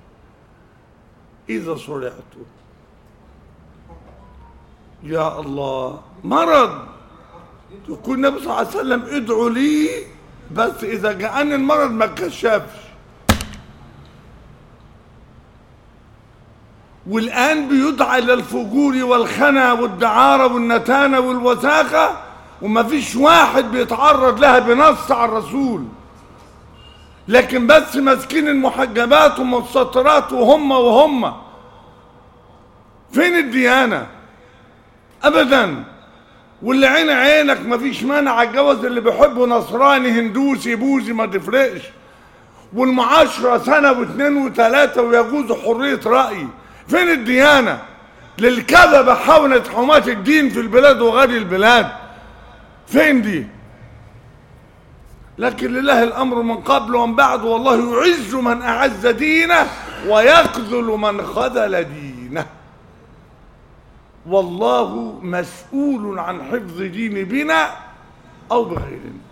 S1: إذا صرعت يا الله مرض يقول النبي صلى الله عليه وسلم ادعوا لي بس إذا جاءني المرض ما كشفش والآن بيدعى إلى الفجور والخنا والدعارة والنتانة والوساخة وما فيش واحد بيتعرض لها بنص على الرسول لكن بس ماسكين المحجبات والمستطرات وهم وهم فين الديانة ابدا واللي عين عينك مفيش مانع اتجوز اللي بيحبه نصراني هندوسي بوذي ما تفرقش والمعاشرة سنة واثنين وثلاثة ويجوز حرية رأي فين الديانة للكذبة حاولت حماة الدين في البلاد وغير البلاد فين دي لكن لله الأمر من قبل ومن بعد والله يعز من أعز دينه ويخذل من خذل دينه والله مسؤول عن حفظ دين بنا أو بغيرنا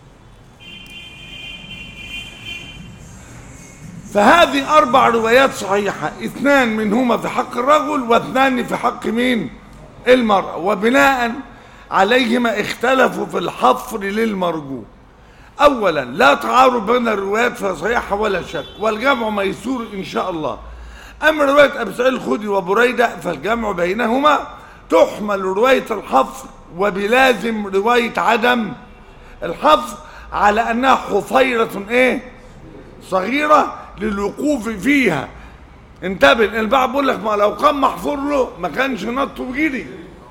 S1: فهذه أربع روايات صحيحة اثنان منهما في حق الرجل واثنان في حق مين المرأة وبناء عليهما اختلفوا في الحفر للمرجو أولا لا تعارض بين الروايات فصحيحة ولا شك والجمع ميسور إن شاء الله أما رواية أبي سعيد الخدري وبريدة فالجمع بينهما تحمل رواية الحفر وبلازم رواية عدم الحفر على أنها حفيرة إيه صغيرة للوقوف فيها انتبه البعض بيقول لك ما لو كان محفور له ما كانش نط وجري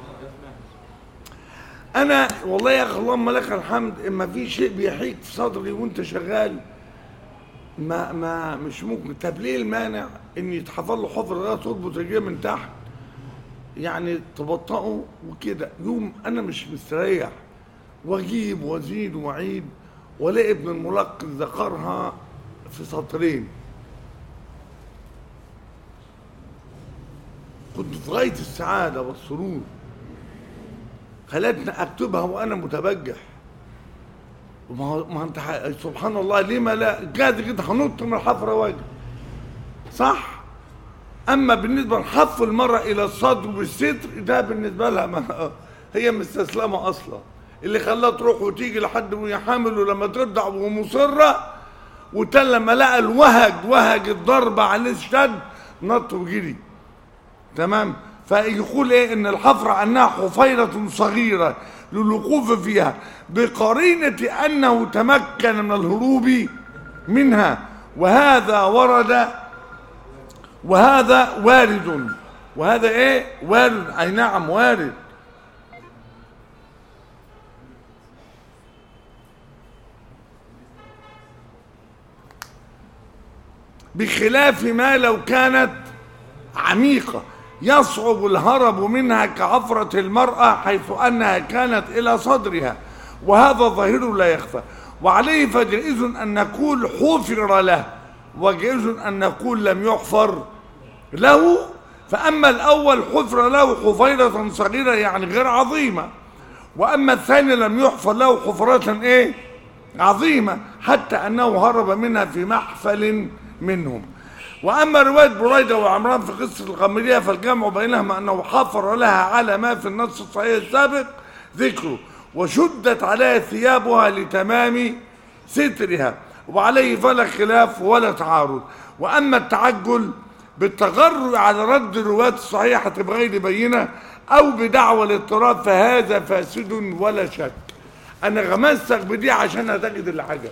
S1: انا والله يا اخي اللهم لك الحمد اما في شيء بيحيك في صدري وانت شغال ما ما مش ممكن طب ليه المانع ان يتحفر له حفر ده تربط رجليه من تحت يعني تبطئه وكده يوم انا مش مستريح واجيب وازيد واعيد والاقي ابن الملقن ذكرها في سطرين كنت في غاية السعادة والسرور خلتني أكتبها وأنا متبجح وما هو- ما انت ح- سبحان الله ليه ما لا قاعد كده هنط من الحفرة واجي صح اما بالنسبه لحف المراه الى الصدر والستر ده بالنسبه لها ما هي مستسلمه اصلا اللي خلاها تروح وتيجي لحد وهي حامل ولما ترضع ومصره وتل لما لقى الوهج وهج الضربه عليه اشتد نط وجري تمام فيقول ايه ان الحفرة انها حفيرة صغيرة للوقوف فيها بقرينة انه تمكن من الهروب منها وهذا ورد وهذا وارد وهذا ايه وارد اي نعم وارد بخلاف ما لو كانت عميقة يصعب الهرب منها كعفرة المرأة حيث أنها كانت إلى صدرها وهذا ظاهر لا يخفى وعليه فجائز أن نقول حفر له وجائز أن نقول لم يحفر له فأما الأول حفر له حفيرة صغيرة يعني غير عظيمة وأما الثاني لم يحفر له حفرة إيه عظيمة حتى أنه هرب منها في محفل منهم وأما رواية بريدة وعمران في قصة الغامدية فالجمع بينهما أنه حفر لها على ما في النص الصحيح السابق ذكره وشدت عليها ثيابها لتمام سترها وعليه فلا خلاف ولا تعارض وأما التعجل بالتغرر على رد الرواية الصحيحة بغير بينة أو بدعوى الاضطراب فهذا فاسد ولا شك أنا غمستك بدي عشان هتجد العجب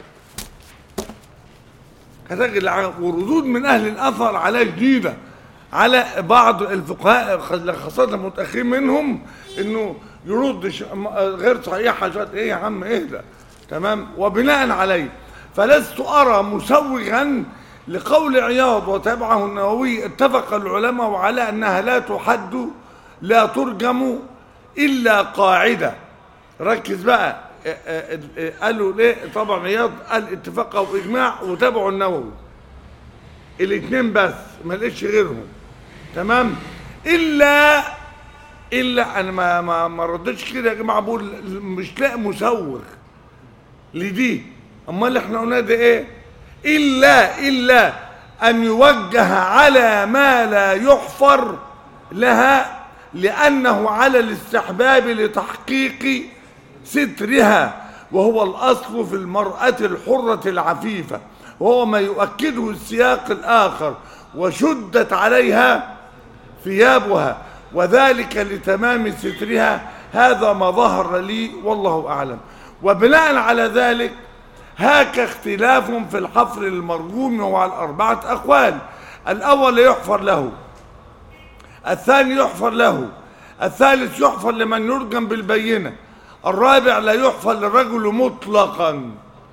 S1: هتجد العجب وردود من أهل الأثر على جديدة على بعض الفقهاء خاصة المتأخرين منهم إنه يرد ش- م- غير صحيح حاجات إيه يا عم إهدى تمام وبناء عليه فلست أرى مسوغا لقول عياض وتبعه النووي اتفق العلماء على أنها لا تحد لا ترجم إلا قاعدة ركز بقى اه اه اه قالوا ليه طبعا عياض قال اتفاق او اجماع وتابعوا النووي الاثنين بس ما لقيتش غيرهم تمام الا الا انا ما ما, ما ردتش كده يا جماعه بقول مش لاقي مسوغ لدي امال احنا قلنا ده ايه الا الا ان يوجه على ما لا يحفر لها لانه على الاستحباب لتحقيق سترها وهو الاصل في المراه الحره العفيفه وهو ما يؤكده السياق الاخر وشدت عليها ثيابها وذلك لتمام سترها هذا ما ظهر لي والله اعلم وبناء على ذلك هاك اختلاف في الحفر المرجوم وعلى أربعة أقوال الأول يحفر له الثاني يحفر له الثالث يحفر لمن يرجم بالبينة الرابع لا يحفر للرجل مطلقا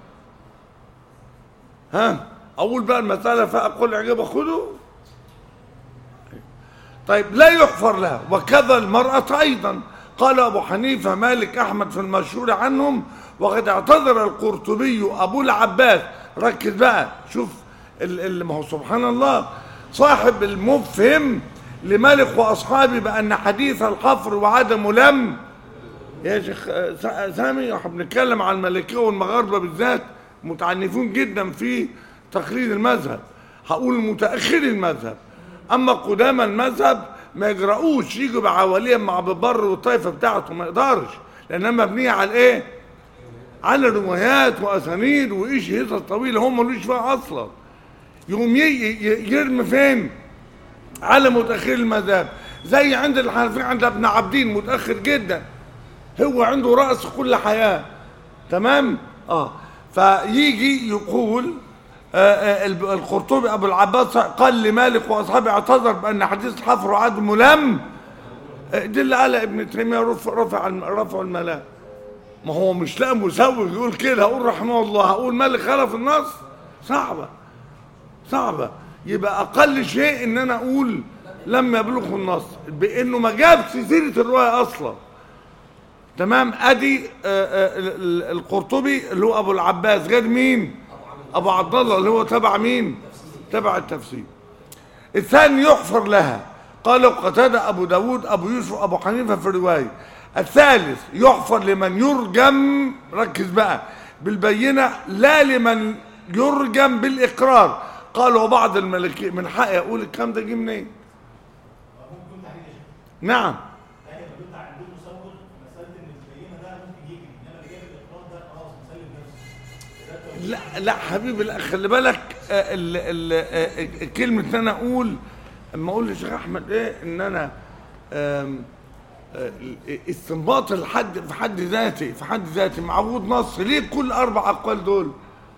S1: ها أقول بقى المسألة فأقول عجبة خذوا طيب لا يحفر لها وكذا المرأة أيضا قال أبو حنيفة مالك أحمد في المشهور عنهم وقد اعتذر القرطبي أبو العباس ركز بقى شوف ال- ال- ما هو سبحان الله صاحب المفهم لمالك وأصحابه بأن حديث الحفر وعدمه لم يا شيخ آه، سا- سامي احنا بنتكلم عن الملكيه والمغاربه بالذات متعنفون جدا في تقليد المذهب هقول متاخري المذهب اما قدامى المذهب ما يجرؤوش يجوا بعواليهم مع ببر والطائفه بتاعته ما يقدرش لانها مبنيه على ايه؟ على روايات واسانيد وايش هيصه طويله هم ملوش فيها اصلا يقوم ي- ي- يرمي فين؟ على متاخري المذهب زي عند الحنفيه عند ابن عبدين متاخر جدا هو عنده رأس كل حياة تمام اه فيجي يقول آه آه الب- القرطبي ابو العباس قال لمالك واصحابه اعتذر بان حديث الحفر وعدم لم آه، دي اللي قال ابن تيميه رفع رفع الم- رفع الملام ما هو مش لا مسوغ يقول كده هقول رحمه الله هقول مالك خلف النص صعبه صعبة يبقى أقل شيء إن أنا أقول لم يبلغه النص بإنه ما جابش سيرة الرواية أصلا تمام أدي آه، آه، ال- ال- القرطبي اللي هو أبو العباس غير مين؟ أبو عبد الله اللي هو تبع مين؟ تبع التفسير الثاني يحفر لها قال قتادة أبو داود أبو يوسف أبو حنيفة في الرواية الثالث يحفر لمن يرجم ركز بقى بالبينة لا لمن يرجم بالإقرار قال وبعض الملكي من حقي أقول الكلام ده جه منين نعم لا لا حبيبي لا خلي بالك آه، ال ال آه، كلمة ان انا اقول اما اقول للشيخ احمد ايه ان انا آم، آه، استنباط الحد في حد ذاتي في حد ذاتي معبود نص ليه كل اربع اقوال دول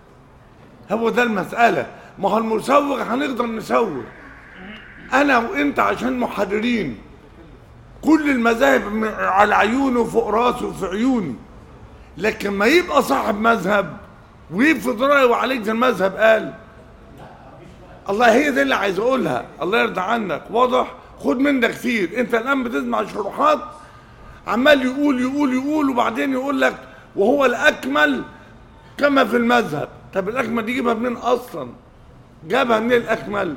S1: هو ده المسألة ما هو المسوغ هنقدر نسوغ انا وانت عشان محررين كل المذاهب م- على عيونه وفوق راسه وفي عيوني لكن ما يبقى صاحب مذهب ويفرض رايه وعليك زي المذهب قال الله هي دي اللي عايز اقولها الله يرضى عنك واضح خد من ده كتير انت الان بتسمع شروحات عمال يقول يقول يقول وبعدين يقول لك وهو الاكمل كما في المذهب طب الاكمل دي يجيبها منين اصلا جابها منين الاكمل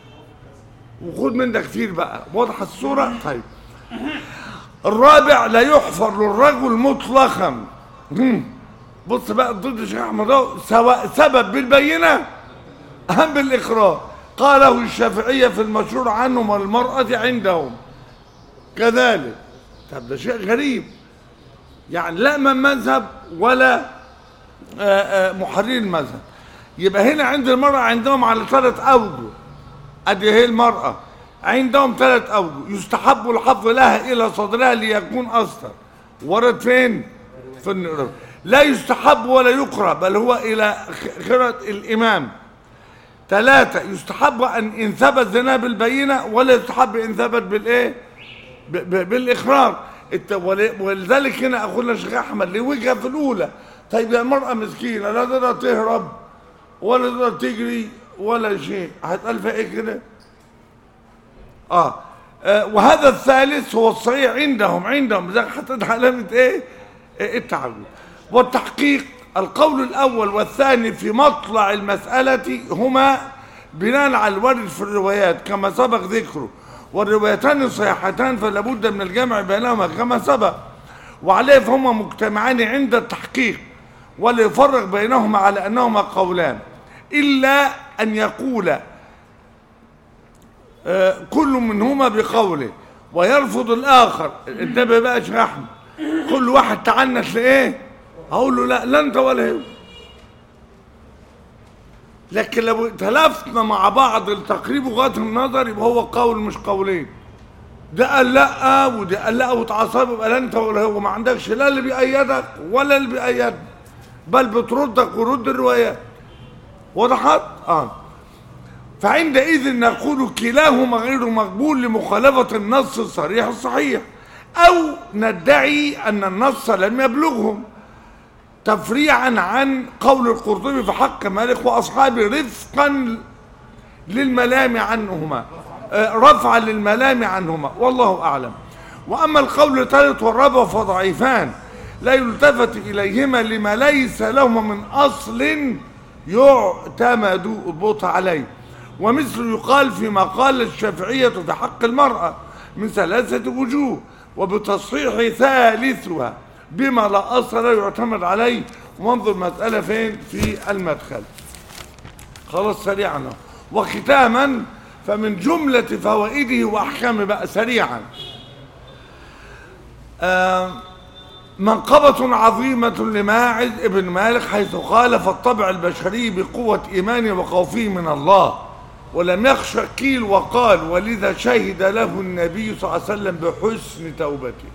S1: وخد من ده كتير بقى واضحه الصوره طيب الرابع لا يحفر للرجل مطلقا هم. بص بقى ضد الشيخ احمد اهو سواء سبب بالبينه أهم بالإقرار قاله الشافعية في المشهور عنهم والمرأة عندهم كذلك طب ده شيء غريب يعني لا من مذهب ولا آه، آه، محررين المذهب يبقى هنا عند المرأة عندهم على ثلاث أوجه أدي هي المرأة عندهم ثلاث أوجه يستحب الحفظ لها إلى صدرها ليكون أستر ورد فين؟ في النقرة لا يستحب ولا يقرأ بل هو إلى خ- خرة الإمام ثلاثة يستحب أن إن ثبت زنا بالبينة ولا يستحب إن ثبت بالإيه؟ ب- ب- بالإقرار الت- ول- ولذلك هنا أخونا الشيخ أحمد ليه وجهة في الأولى طيب يا المرأة مسكينة لا تقدر تهرب ولا تقدر تجري ولا شيء هتقال فيها إيه كده؟ آه. آه وهذا الثالث هو الصحيح عندهم عندهم ذاك حطيت علامة إيه؟ إيه التعجب والتحقيق القول الأول والثاني في مطلع المسألة هما بناء على الورد في الروايات كما سبق ذكره والروايتان صحيحتان فلا بد من الجمع بينهما كما سبق وعليه فهما مجتمعان عند التحقيق ولا يفرق بينهما على أنهما قولان إلا أن يقول آه، كل منهما بقوله ويرفض الآخر انتبه بقى يا شيخ أحمد كل واحد تعنت لإيه هقول له لا لا أنت ولا هو لكن لو ائتلفنا مع بعض لتقريب وجهات النظر يبقى هو قول مش قولين ده قال لا وده قال لا وتعصب يبقى لا انت ولا هو ما عندكش لا اللي بيأيدك ولا اللي بيأيدك بل بتردك ورد الروايات وضحت؟ اه فعندئذ نقول كلاهما غير مقبول لمخالفة النص الصريح الصحيح أو ندعي أن النص لم يبلغهم تفريعا عن قول القرطبي في حق مالك وأصحابه رفقا للملام عنهما آه، رفعا للملام عنهما والله أعلم وأما القول الثالث والرابع فضعيفان لا يلتفت إليهما لما ليس لهما من أصل يعتمد الضبط عليه ومثل يقال فيما قال الشافعية في حق المرأة من ثلاثة وجوه وبتصحيح ثالثها بما لا أصل له يعتمد عليه وانظر المسألة فين في المدخل خلاص سريعا أهو. وختاما فمن جملة فوائده وأحكامه بقى سريعا آه منقبة عظيمة لماعز ابن مالك حيث خالف الطبع البشري بقوة إيمانه وخوفه من الله ولم يخش قيل وقال ولذا شهد له النبي صلى الله عليه وسلم بحسن توبته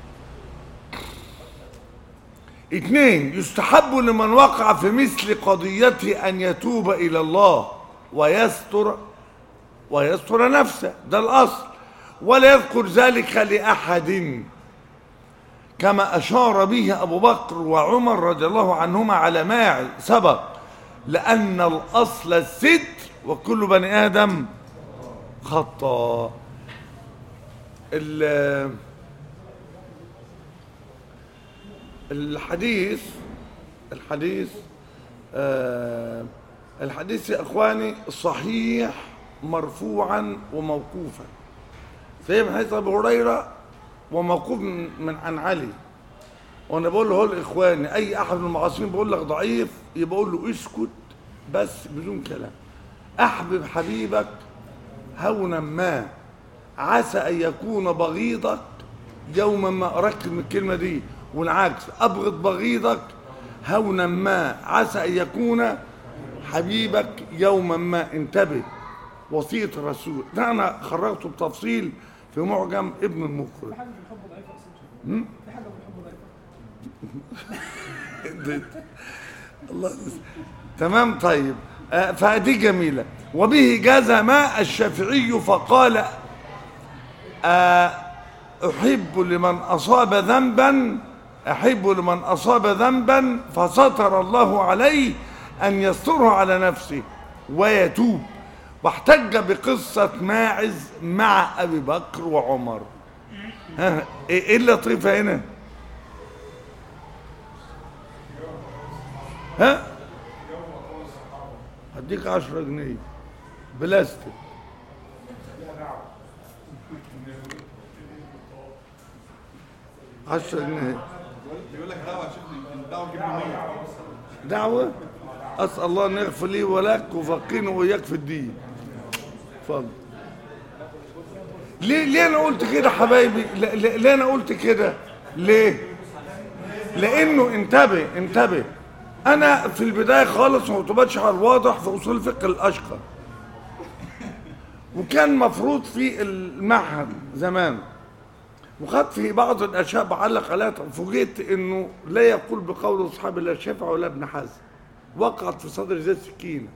S1: اثنين يستحب لمن وقع في مثل قضيته أن يتوب إلى الله ويستر ويستر نفسه ده الأصل ولا يذكر ذلك لأحد كما أشار به أبو بكر وعمر رضي الله عنهما على ماعز سبق لأن الأصل الستر وكل بني آدم خطأ ال- الحديث الحديث آه الحديث يا اخواني صحيح مرفوعا وموقوفا سيد حديث ابو هريره وموقوف من, من عن علي وانا بقول له هو لاخواني اي احد من المعاصرين بقول لك ضعيف يبقى اقول له اسكت بس بدون كلام احبب حبيبك هونا ما عسى ان يكون بغيضك يوما ما ركز من الكلمه دي والعكس ابغض بغيضك هونا ما عسى ان يكون حبيبك يوما ما انتبه وصيه الرسول ده انا خرجته بتفصيل في معجم ابن
S2: في
S1: المقرئ
S2: حاجه في الحب ضعيفه اصلا
S1: مم؟
S2: في حاجه في الحب ضعيفه
S1: الله يس- تمام طيب آه، فدي جميلة وبه جزم الشافعي فقال آه، أحب لمن أصاب ذنبا أحب لمن أصاب ذنبا فستر الله عليه أن يستره على نفسه ويتوب واحتج بقصة ماعز مع أبي بكر وعمر ها إيه إيه اللطيفة هنا ها هديك عشرة جنيه بلاستيك عشرة جنيه
S3: بيقول لك دعوه يا شيخ الدعوه تجيب له 100
S1: دعوة أسأل الله أن يغفر لي ولك وفقينا وإياك في الدين اتفضل ليه ليه أنا قلت كده حبايبي لا- لا- ليه أنا قلت كده ليه لأنه انتبه انتبه أنا في البداية خالص ما كنتش على الواضح في أصول الفقه الأشقر وكان مفروض في المعهد زمان وخدت في بعض الاشياء بعلق عليها فوجئت انه لا يقول بقول اصحاب لا الشافعي ولا ابن حزم وقعت في صدر زي السكينه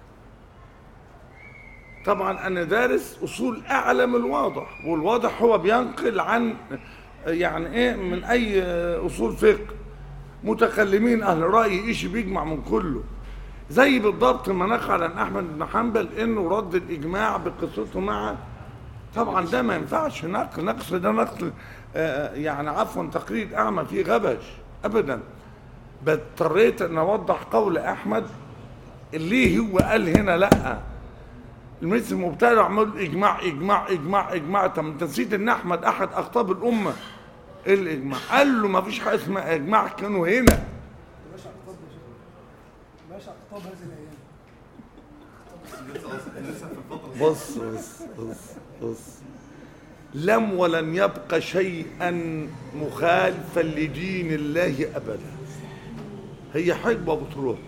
S1: طبعا انا دارس اصول اعلى من الواضح والواضح هو بينقل عن يعني ايه من اي اصول فقه متكلمين اهل راي ايش بيجمع من كله زي بالضبط ما نقل عن احمد بن حنبل انه رد الاجماع بقصته مع طبعا ده ما ينفعش نقل نقل ده نقل آه، يعني عفوا تقليد اعمى فيه غبش ابدا بل اضطريت ان اوضح قول احمد ليه هو قال هنا لا المثل المبتدع عمال اجماع اجماع اجماع اجماع طب انت نسيت ان احمد احد اخطاب الامه ايه الاجماع قال له ما فيش حاجه اسمها اجماع كانوا هنا
S2: باشا اقطاب يا شيخ باشا اقطاب هذه الايام
S3: لسه أصلاً- لسه في الفتره
S1: بص بص بص بص لم ولن يبق شيئا مخالفا لدين الله ابدا هي حقبه بتروح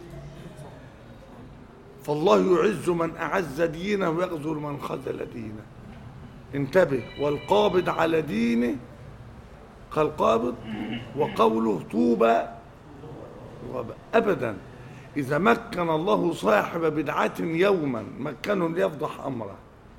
S1: فالله يعز من اعز دينه ويغزل من خذل دينه انتبه والقابض على دينه كالقابض وقوله طوبى وب- ابدا اذا مكن الله صاحب بدعه يوما مكنه ليفضح امره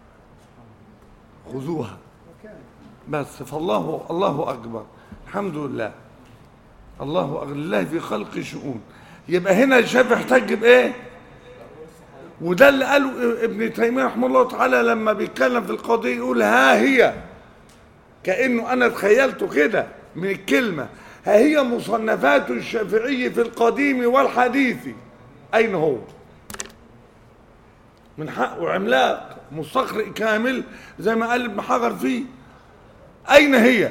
S1: خذوها
S2: وكان
S1: بس فالله الله اكبر الحمد لله الله اكبر لله في خلق شؤون يبقى هنا الشافعي احتج بايه وده اللي قاله ابن تيميه رحمه الله تعالى لما بيتكلم في القضيه يقول ها هي كانه انا تخيلته كده من الكلمه ها هي مصنفات الشافعي في القديم والحديث اين هو من حقه عملاق مستقرئ كامل زي ما قال ابن حجر فيه أين هي؟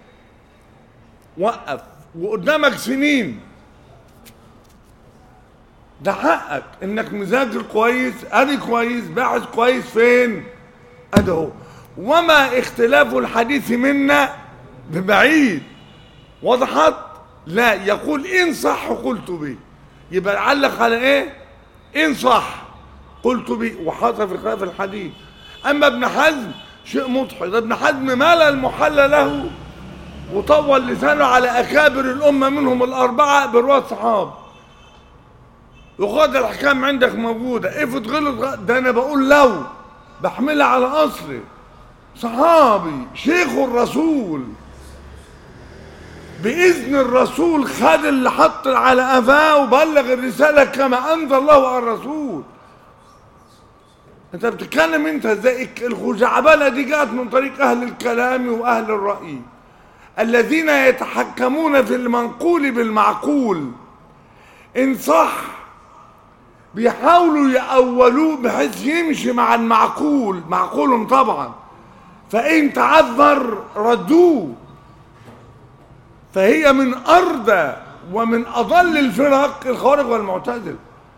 S1: وقف وقدامك سنين ده حقك انك مذاكر كويس ادي كويس باحث كويس فين؟ ادي هو وما اختلاف الحديث منا ببعيد وضحت؟ لا يقول ان صح قلت به يبقى علق على ايه؟ ان صح قلت به وحصل في خلاف الحديث اما ابن حزم شيء مضحك ده ابن حزم مال المحل له وطول لسانه على اكابر الامه منهم الاربعه برواة صحاب وقاد الاحكام عندك موجوده افرض غلط غ- ده انا بقول لو بحملها على اصلي صحابي شيخ الرسول باذن الرسول خد اللي حط على قفاه وبلغ الرساله كما انزل الله على الرسول انت بتتكلم انت ازاي الخزعبله دي جاءت من طريق اهل الكلام واهل الراي الذين يتحكمون في المنقول بالمعقول ان صح بيحاولوا يأولوه بحيث يمشي مع المعقول معقول طبعا فإن تعذر ردوه فهي من أردى ومن أضل الفرق الخوارج والمعتزل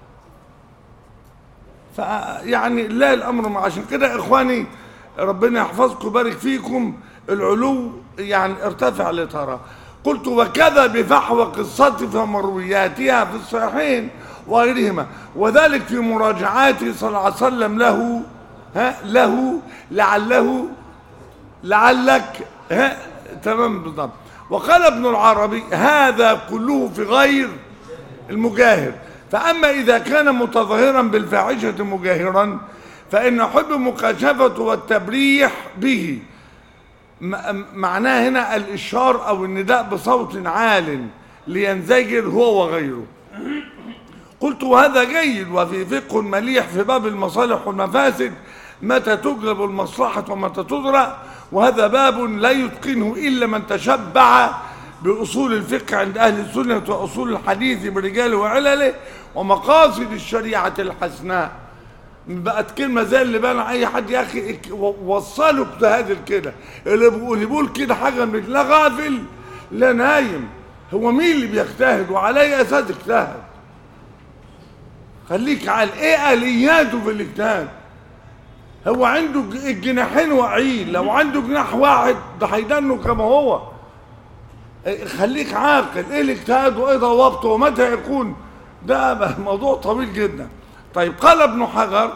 S1: فيعني لا الأمر مع عشان كده إخواني ربنا يحفظكم ويبارك فيكم العلو يعني ارتفع لترى قلت وكذا بفحوى قصتها ومروياتها في الصحيحين وغيرهما وذلك في مراجعاته صلى الله عليه وسلم له ها له لعله لعلك ها تمام بالضبط وقال ابن العربي هذا كله في غير المجاهر فأما إذا كان متظاهرا بالفاحشة مجاهرا فإن حب مكاشفة والتبريح به م- معناه هنا الإشار أو النداء بصوت عال لينزجر هو وغيره قلت وهذا جيد وفي فقه مليح في باب المصالح والمفاسد متى تجلب المصلحة ومتى تدرى وهذا باب لا يتقنه إلا من تشبع بأصول الفقه عند أهل السنة وأصول الحديث برجاله وعلله ومقاصد الشريعة الحسناء بقت كلمة زي اللي بقى أي حد يا أخي اك- و- وصلوا اجتهاد كده اللي بيقول يقول كده حاجة من لا غافل لا نايم هو مين اللي بيجتهد وعلى أي أساس اجتهد خليك على ايه الياته في الاجتهاد هو عنده ج- الجناحين واقعين لو عنده جناح واحد ده هيدنه كما هو إيه، خليك عاقل ايه الاجتهاد وايه ضوابطه ومتى يكون ده بقى موضوع طويل جدا طيب قال ابن حجر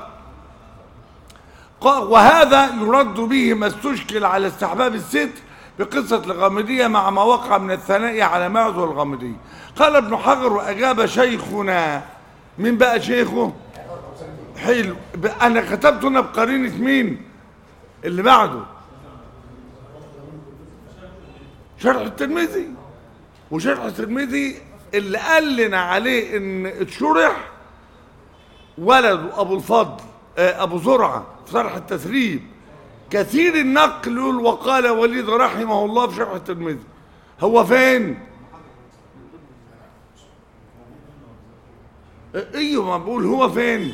S1: قال وهذا يرد به ما استشكل على استحباب الستر بقصة الغامدية مع ما وقع من الثناء على معز والغامدية قال ابن حجر وأجاب شيخنا مين بقى شيخه حلو ب- أنا كتبت هنا بقرينة مين اللي بعده شرح الترمذي وشرح الترمذي اللي قال لنا عليه ان اتشرح ولده ابو الفضل آه، ابو زرعه في شرح التثريب كثير النقل يقول وقال وليد رحمه الله في شرح الترمذي هو فين آه، ايوه ما بقول هو فين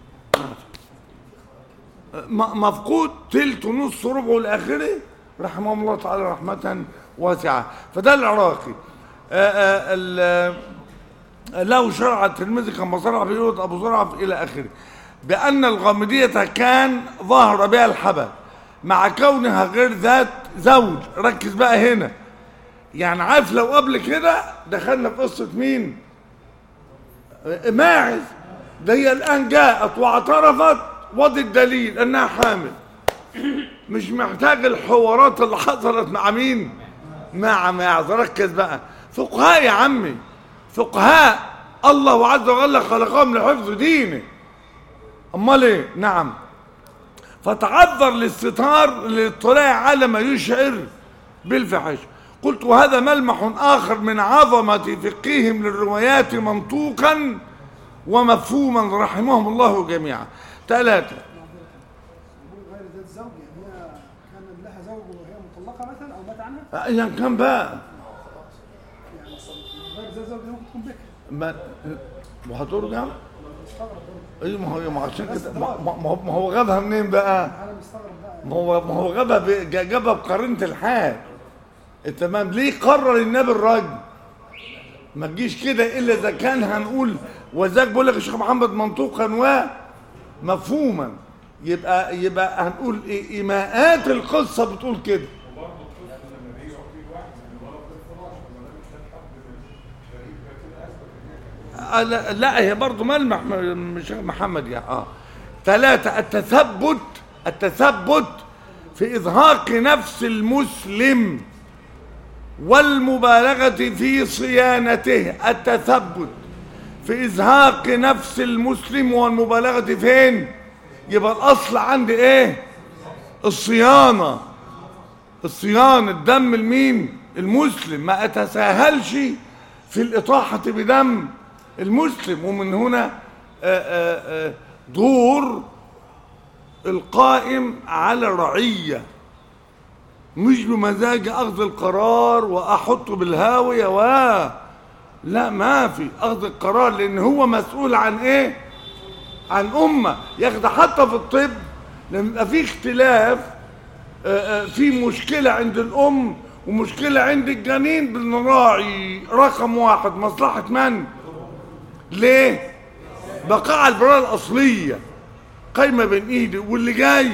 S1: م- مفقود تلت ونص ربعه الاخره رحمه الله تعالى رحمه واسعه فده العراقي آه، آه، ال- له شرع الترمذي كما صرح به ابو زرعه الى اخره بان الغامديه كان ظهر بها الحبل مع كونها غير ذات زوج ركز بقى هنا يعني عارف لو قبل كده دخلنا في قصه مين آه، ماعز ده هي الان جاءت واعترفت وضي الدليل انها حامل مش محتاج الحوارات اللي حصلت مع مين مع ماعز ركز بقى فقهاء يا عمي فقهاء الله عز وجل خلقهم لحفظ دينه امال ايه نعم فتعذر الاستتار للاطلاع على ما يشعر بالفحش قلت وهذا ملمح اخر من عظمه فقههم للروايات منطوقا ومفهوما رحمهم الله جميعا ثلاثه
S2: يقول غير ذات زوج يعني هي كان لها زوج وهي مطلقه مثلا او مات عنها
S1: ايا كان بقى
S2: يعني غير ذات زوج دي ممكن تكون بكر
S1: ما وهترجع
S2: مستغرب برضه
S1: اي ما هو ما عشان كده ما ما- ما هو ما هو غابها منين بقى
S2: انا مستغرب بقى
S1: ما هو ما هو جابها ب- جا- جابها بقرينه الحال تمام ليه قرر النبي الرجل ما تجيش كده الا اذا كان هنقول وذاك بقول لك الشيخ محمد منطوقا ومفهوما يبقى يبقى هنقول إيه ايماءات القصه بتقول كده آه، لا, لا هي برضه ملمح م- مش محمد يعني اه ثلاثة التثبت التثبت في إظهاق نفس المسلم والمبالغة في صيانته التثبت في إزهاق نفس المسلم والمبالغة فين يبقى الأصل عندي إيه الصيانة الصيانة دم المين المسلم ما أتساهلش في الإطاحة بدم المسلم ومن هنا آه، آه، آه، دور القائم على الرعية مش بمزاج أخذ القرار وأحطه بالهاوية و لا ما في أخذ القرار لأن هو مسؤول عن إيه عن أمة ياخد حتى في الطب لما يبقى في اختلاف آه، آه، في مشكلة عند الأم ومشكلة عند الجنين بنراعي رقم واحد مصلحة من؟ ليه؟ بقاء البراءة الأصلية قايمة بين إيدي واللي جاي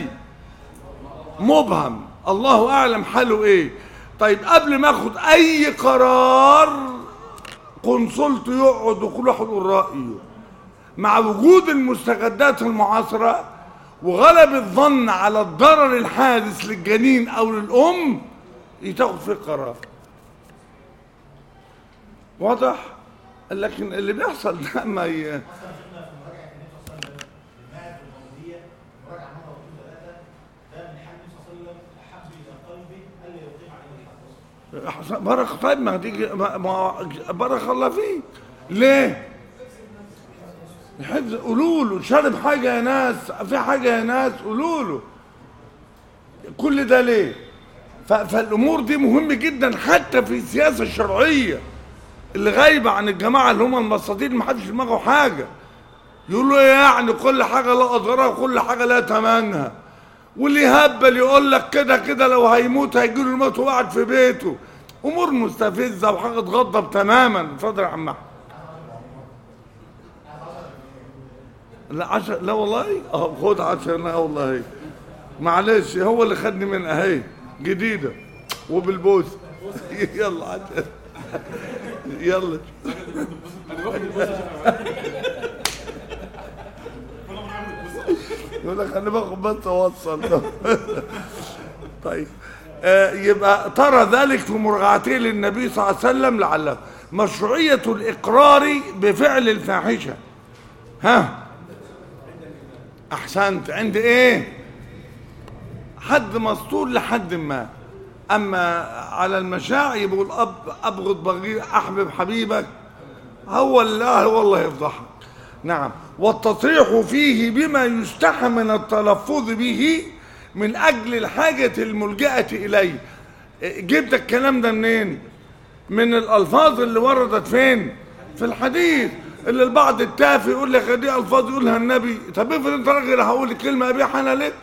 S1: مبهم الله أعلم حاله إيه طيب قبل ما أخد أي قرار قنصلته يقعد وكل واحد يقول رأيه مع وجود المستجدات المعاصرة وغلب الظن على الضرر الحادث للجنين أو للأم يتاخد فيه قرار واضح؟ لكن اللي بيحصل ده ما ي... أحسن- بارك طيب ما تيجي ما ما- بارك الله فيك ليه؟ الحفظ قولوا له شرب حاجه يا ناس في حاجه يا ناس قولوا له كل ده ليه؟ ف- فالامور دي مهمه جدا حتى في السياسه الشرعيه اللي غايبه عن الجماعه اللي هم المصادين ما حدش في دماغه حاجه يقولوا إيه يعني كل حاجه لها اضرارها وكل حاجه لها ثمنها واللي يهبل يقول لك كده كده لو هيموت هيجي له الموت وقاعد في بيته امور مستفزه وحاجه تغضب تماما اتفضل يا عم احمد لا عشر لا والله اه خد عشر لا والله معلش هو اللي خدني من اهي جديده وبالبوس يلا عشر يلا يقول لك انا باخد بس اوصل طيب آه يبقى ترى ذلك في مراجعته للنبي صلى الله عليه وسلم لعله مشروعية الإقرار بفعل الفاحشة ها أحسنت عند إيه حد مسطور لحد ما أما على المشاعر يقول أب أبغض بغير أحبب حبيبك هو الله والله يفضحك نعم والتصريح فيه بما يستحى من التلفظ به من أجل الحاجة الملجأة إليه جبت الكلام ده منين من الألفاظ اللي وردت فين في الحديث اللي البعض التافه يقول لك دي ألفاظ يقولها النبي طب افرض انت راجل هقول كلمة أبيح أنا لك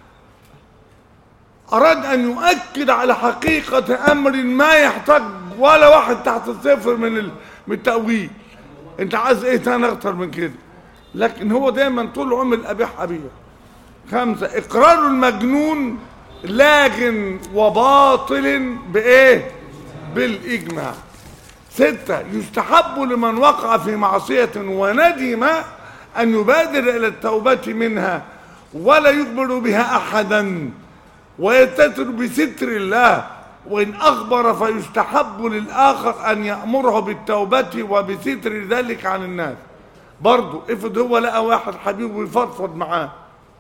S1: أراد أن يؤكد على حقيقة أمر ما يحتاج ولا واحد تحت الصفر من ال- من التأويل أنت عايز إيه تاني أكتر من كده لكن هو دايما طول عمر الأبيح أبيح خمسة إقرار المجنون لاغ وباطل بإيه؟ بالإجماع ستة يستحب لمن وقع في معصية وندم أن يبادر إلى التوبة منها ولا يجبر بها أحدا ويستتر بستر الله وإن أخبر فيستحب للآخر أن يأمره بالتوبة وبستر ذلك عن الناس برضه افرض هو لقى واحد حبيبه ويفضفض معاه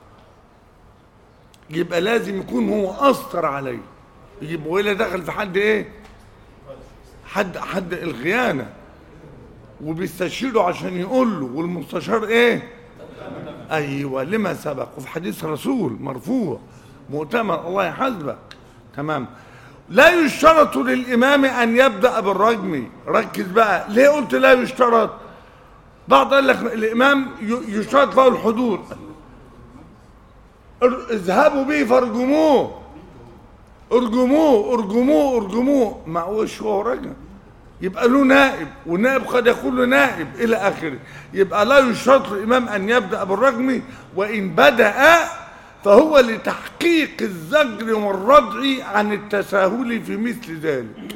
S1: يبقى لازم يكون هو أسطر عليه يبقى ولا دخل في حد إيه حد حد الخيانة وبيستشيره عشان يقول له والمستشار إيه أيوة لما سبق وفي حديث رسول مرفوع مؤتمن الله يحاسبك تمام لا يشترط للإمام أن يبدأ بالرجم ركز بقى ليه قلت لا يشترط بعض قال لك الإمام ي- يشترط له الحضور ار- اذهبوا به فارجموه ارجموه ارجموه ارجموه ما هوش هو رجم يبقى له نائب والنائب قد يكون له نائب الى اخره يبقى لا يشترط الامام ان يبدا بالرجم وان بدا فهو لتحقيق الزجر والردع عن التساهل في مثل ذلك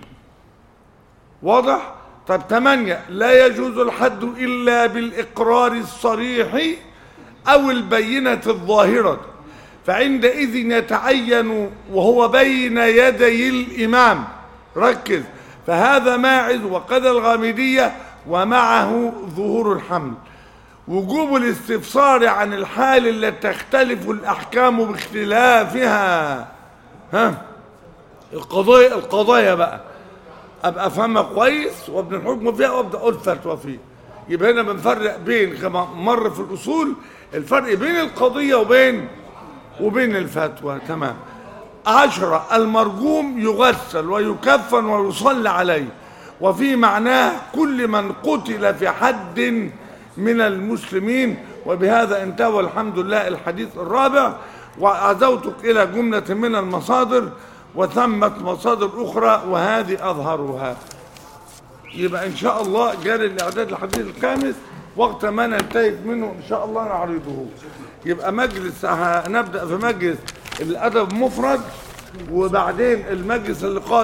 S1: واضح طب ثمانية لا يجوز الحد إلا بالإقرار الصريح أو البينة الظاهرة فعندئذ يتعين وهو بين يدي الإمام ركز فهذا ماعز وقد الغامدية ومعه ظهور الحمل وجوب الاستفسار عن الحال التي تختلف الأحكام باختلافها ها القضايا القضايا بقى ابقى افهمها كويس وابن الحكم فيها وابدا اقول فتوى فيها يبقى هنا بنفرق بين كما مر في الاصول الفرق بين القضيه وبين وبين الفتوى تمام عشرة المرجوم يغسل ويكفن ويصلى عليه وفي معناه كل من قتل في حد من المسلمين وبهذا انتهى الحمد لله الحديث الرابع وعزوتك إلى جملة من المصادر وثمت مصادر أخرى وهذه أظهرها يبقى إن شاء الله جاري الإعداد الحديث الخامس وقت ما ننتهي منه إن شاء الله نعرضه يبقى مجلس هنبدأ في مجلس الأدب مفرد وبعدين المجلس اللي قادم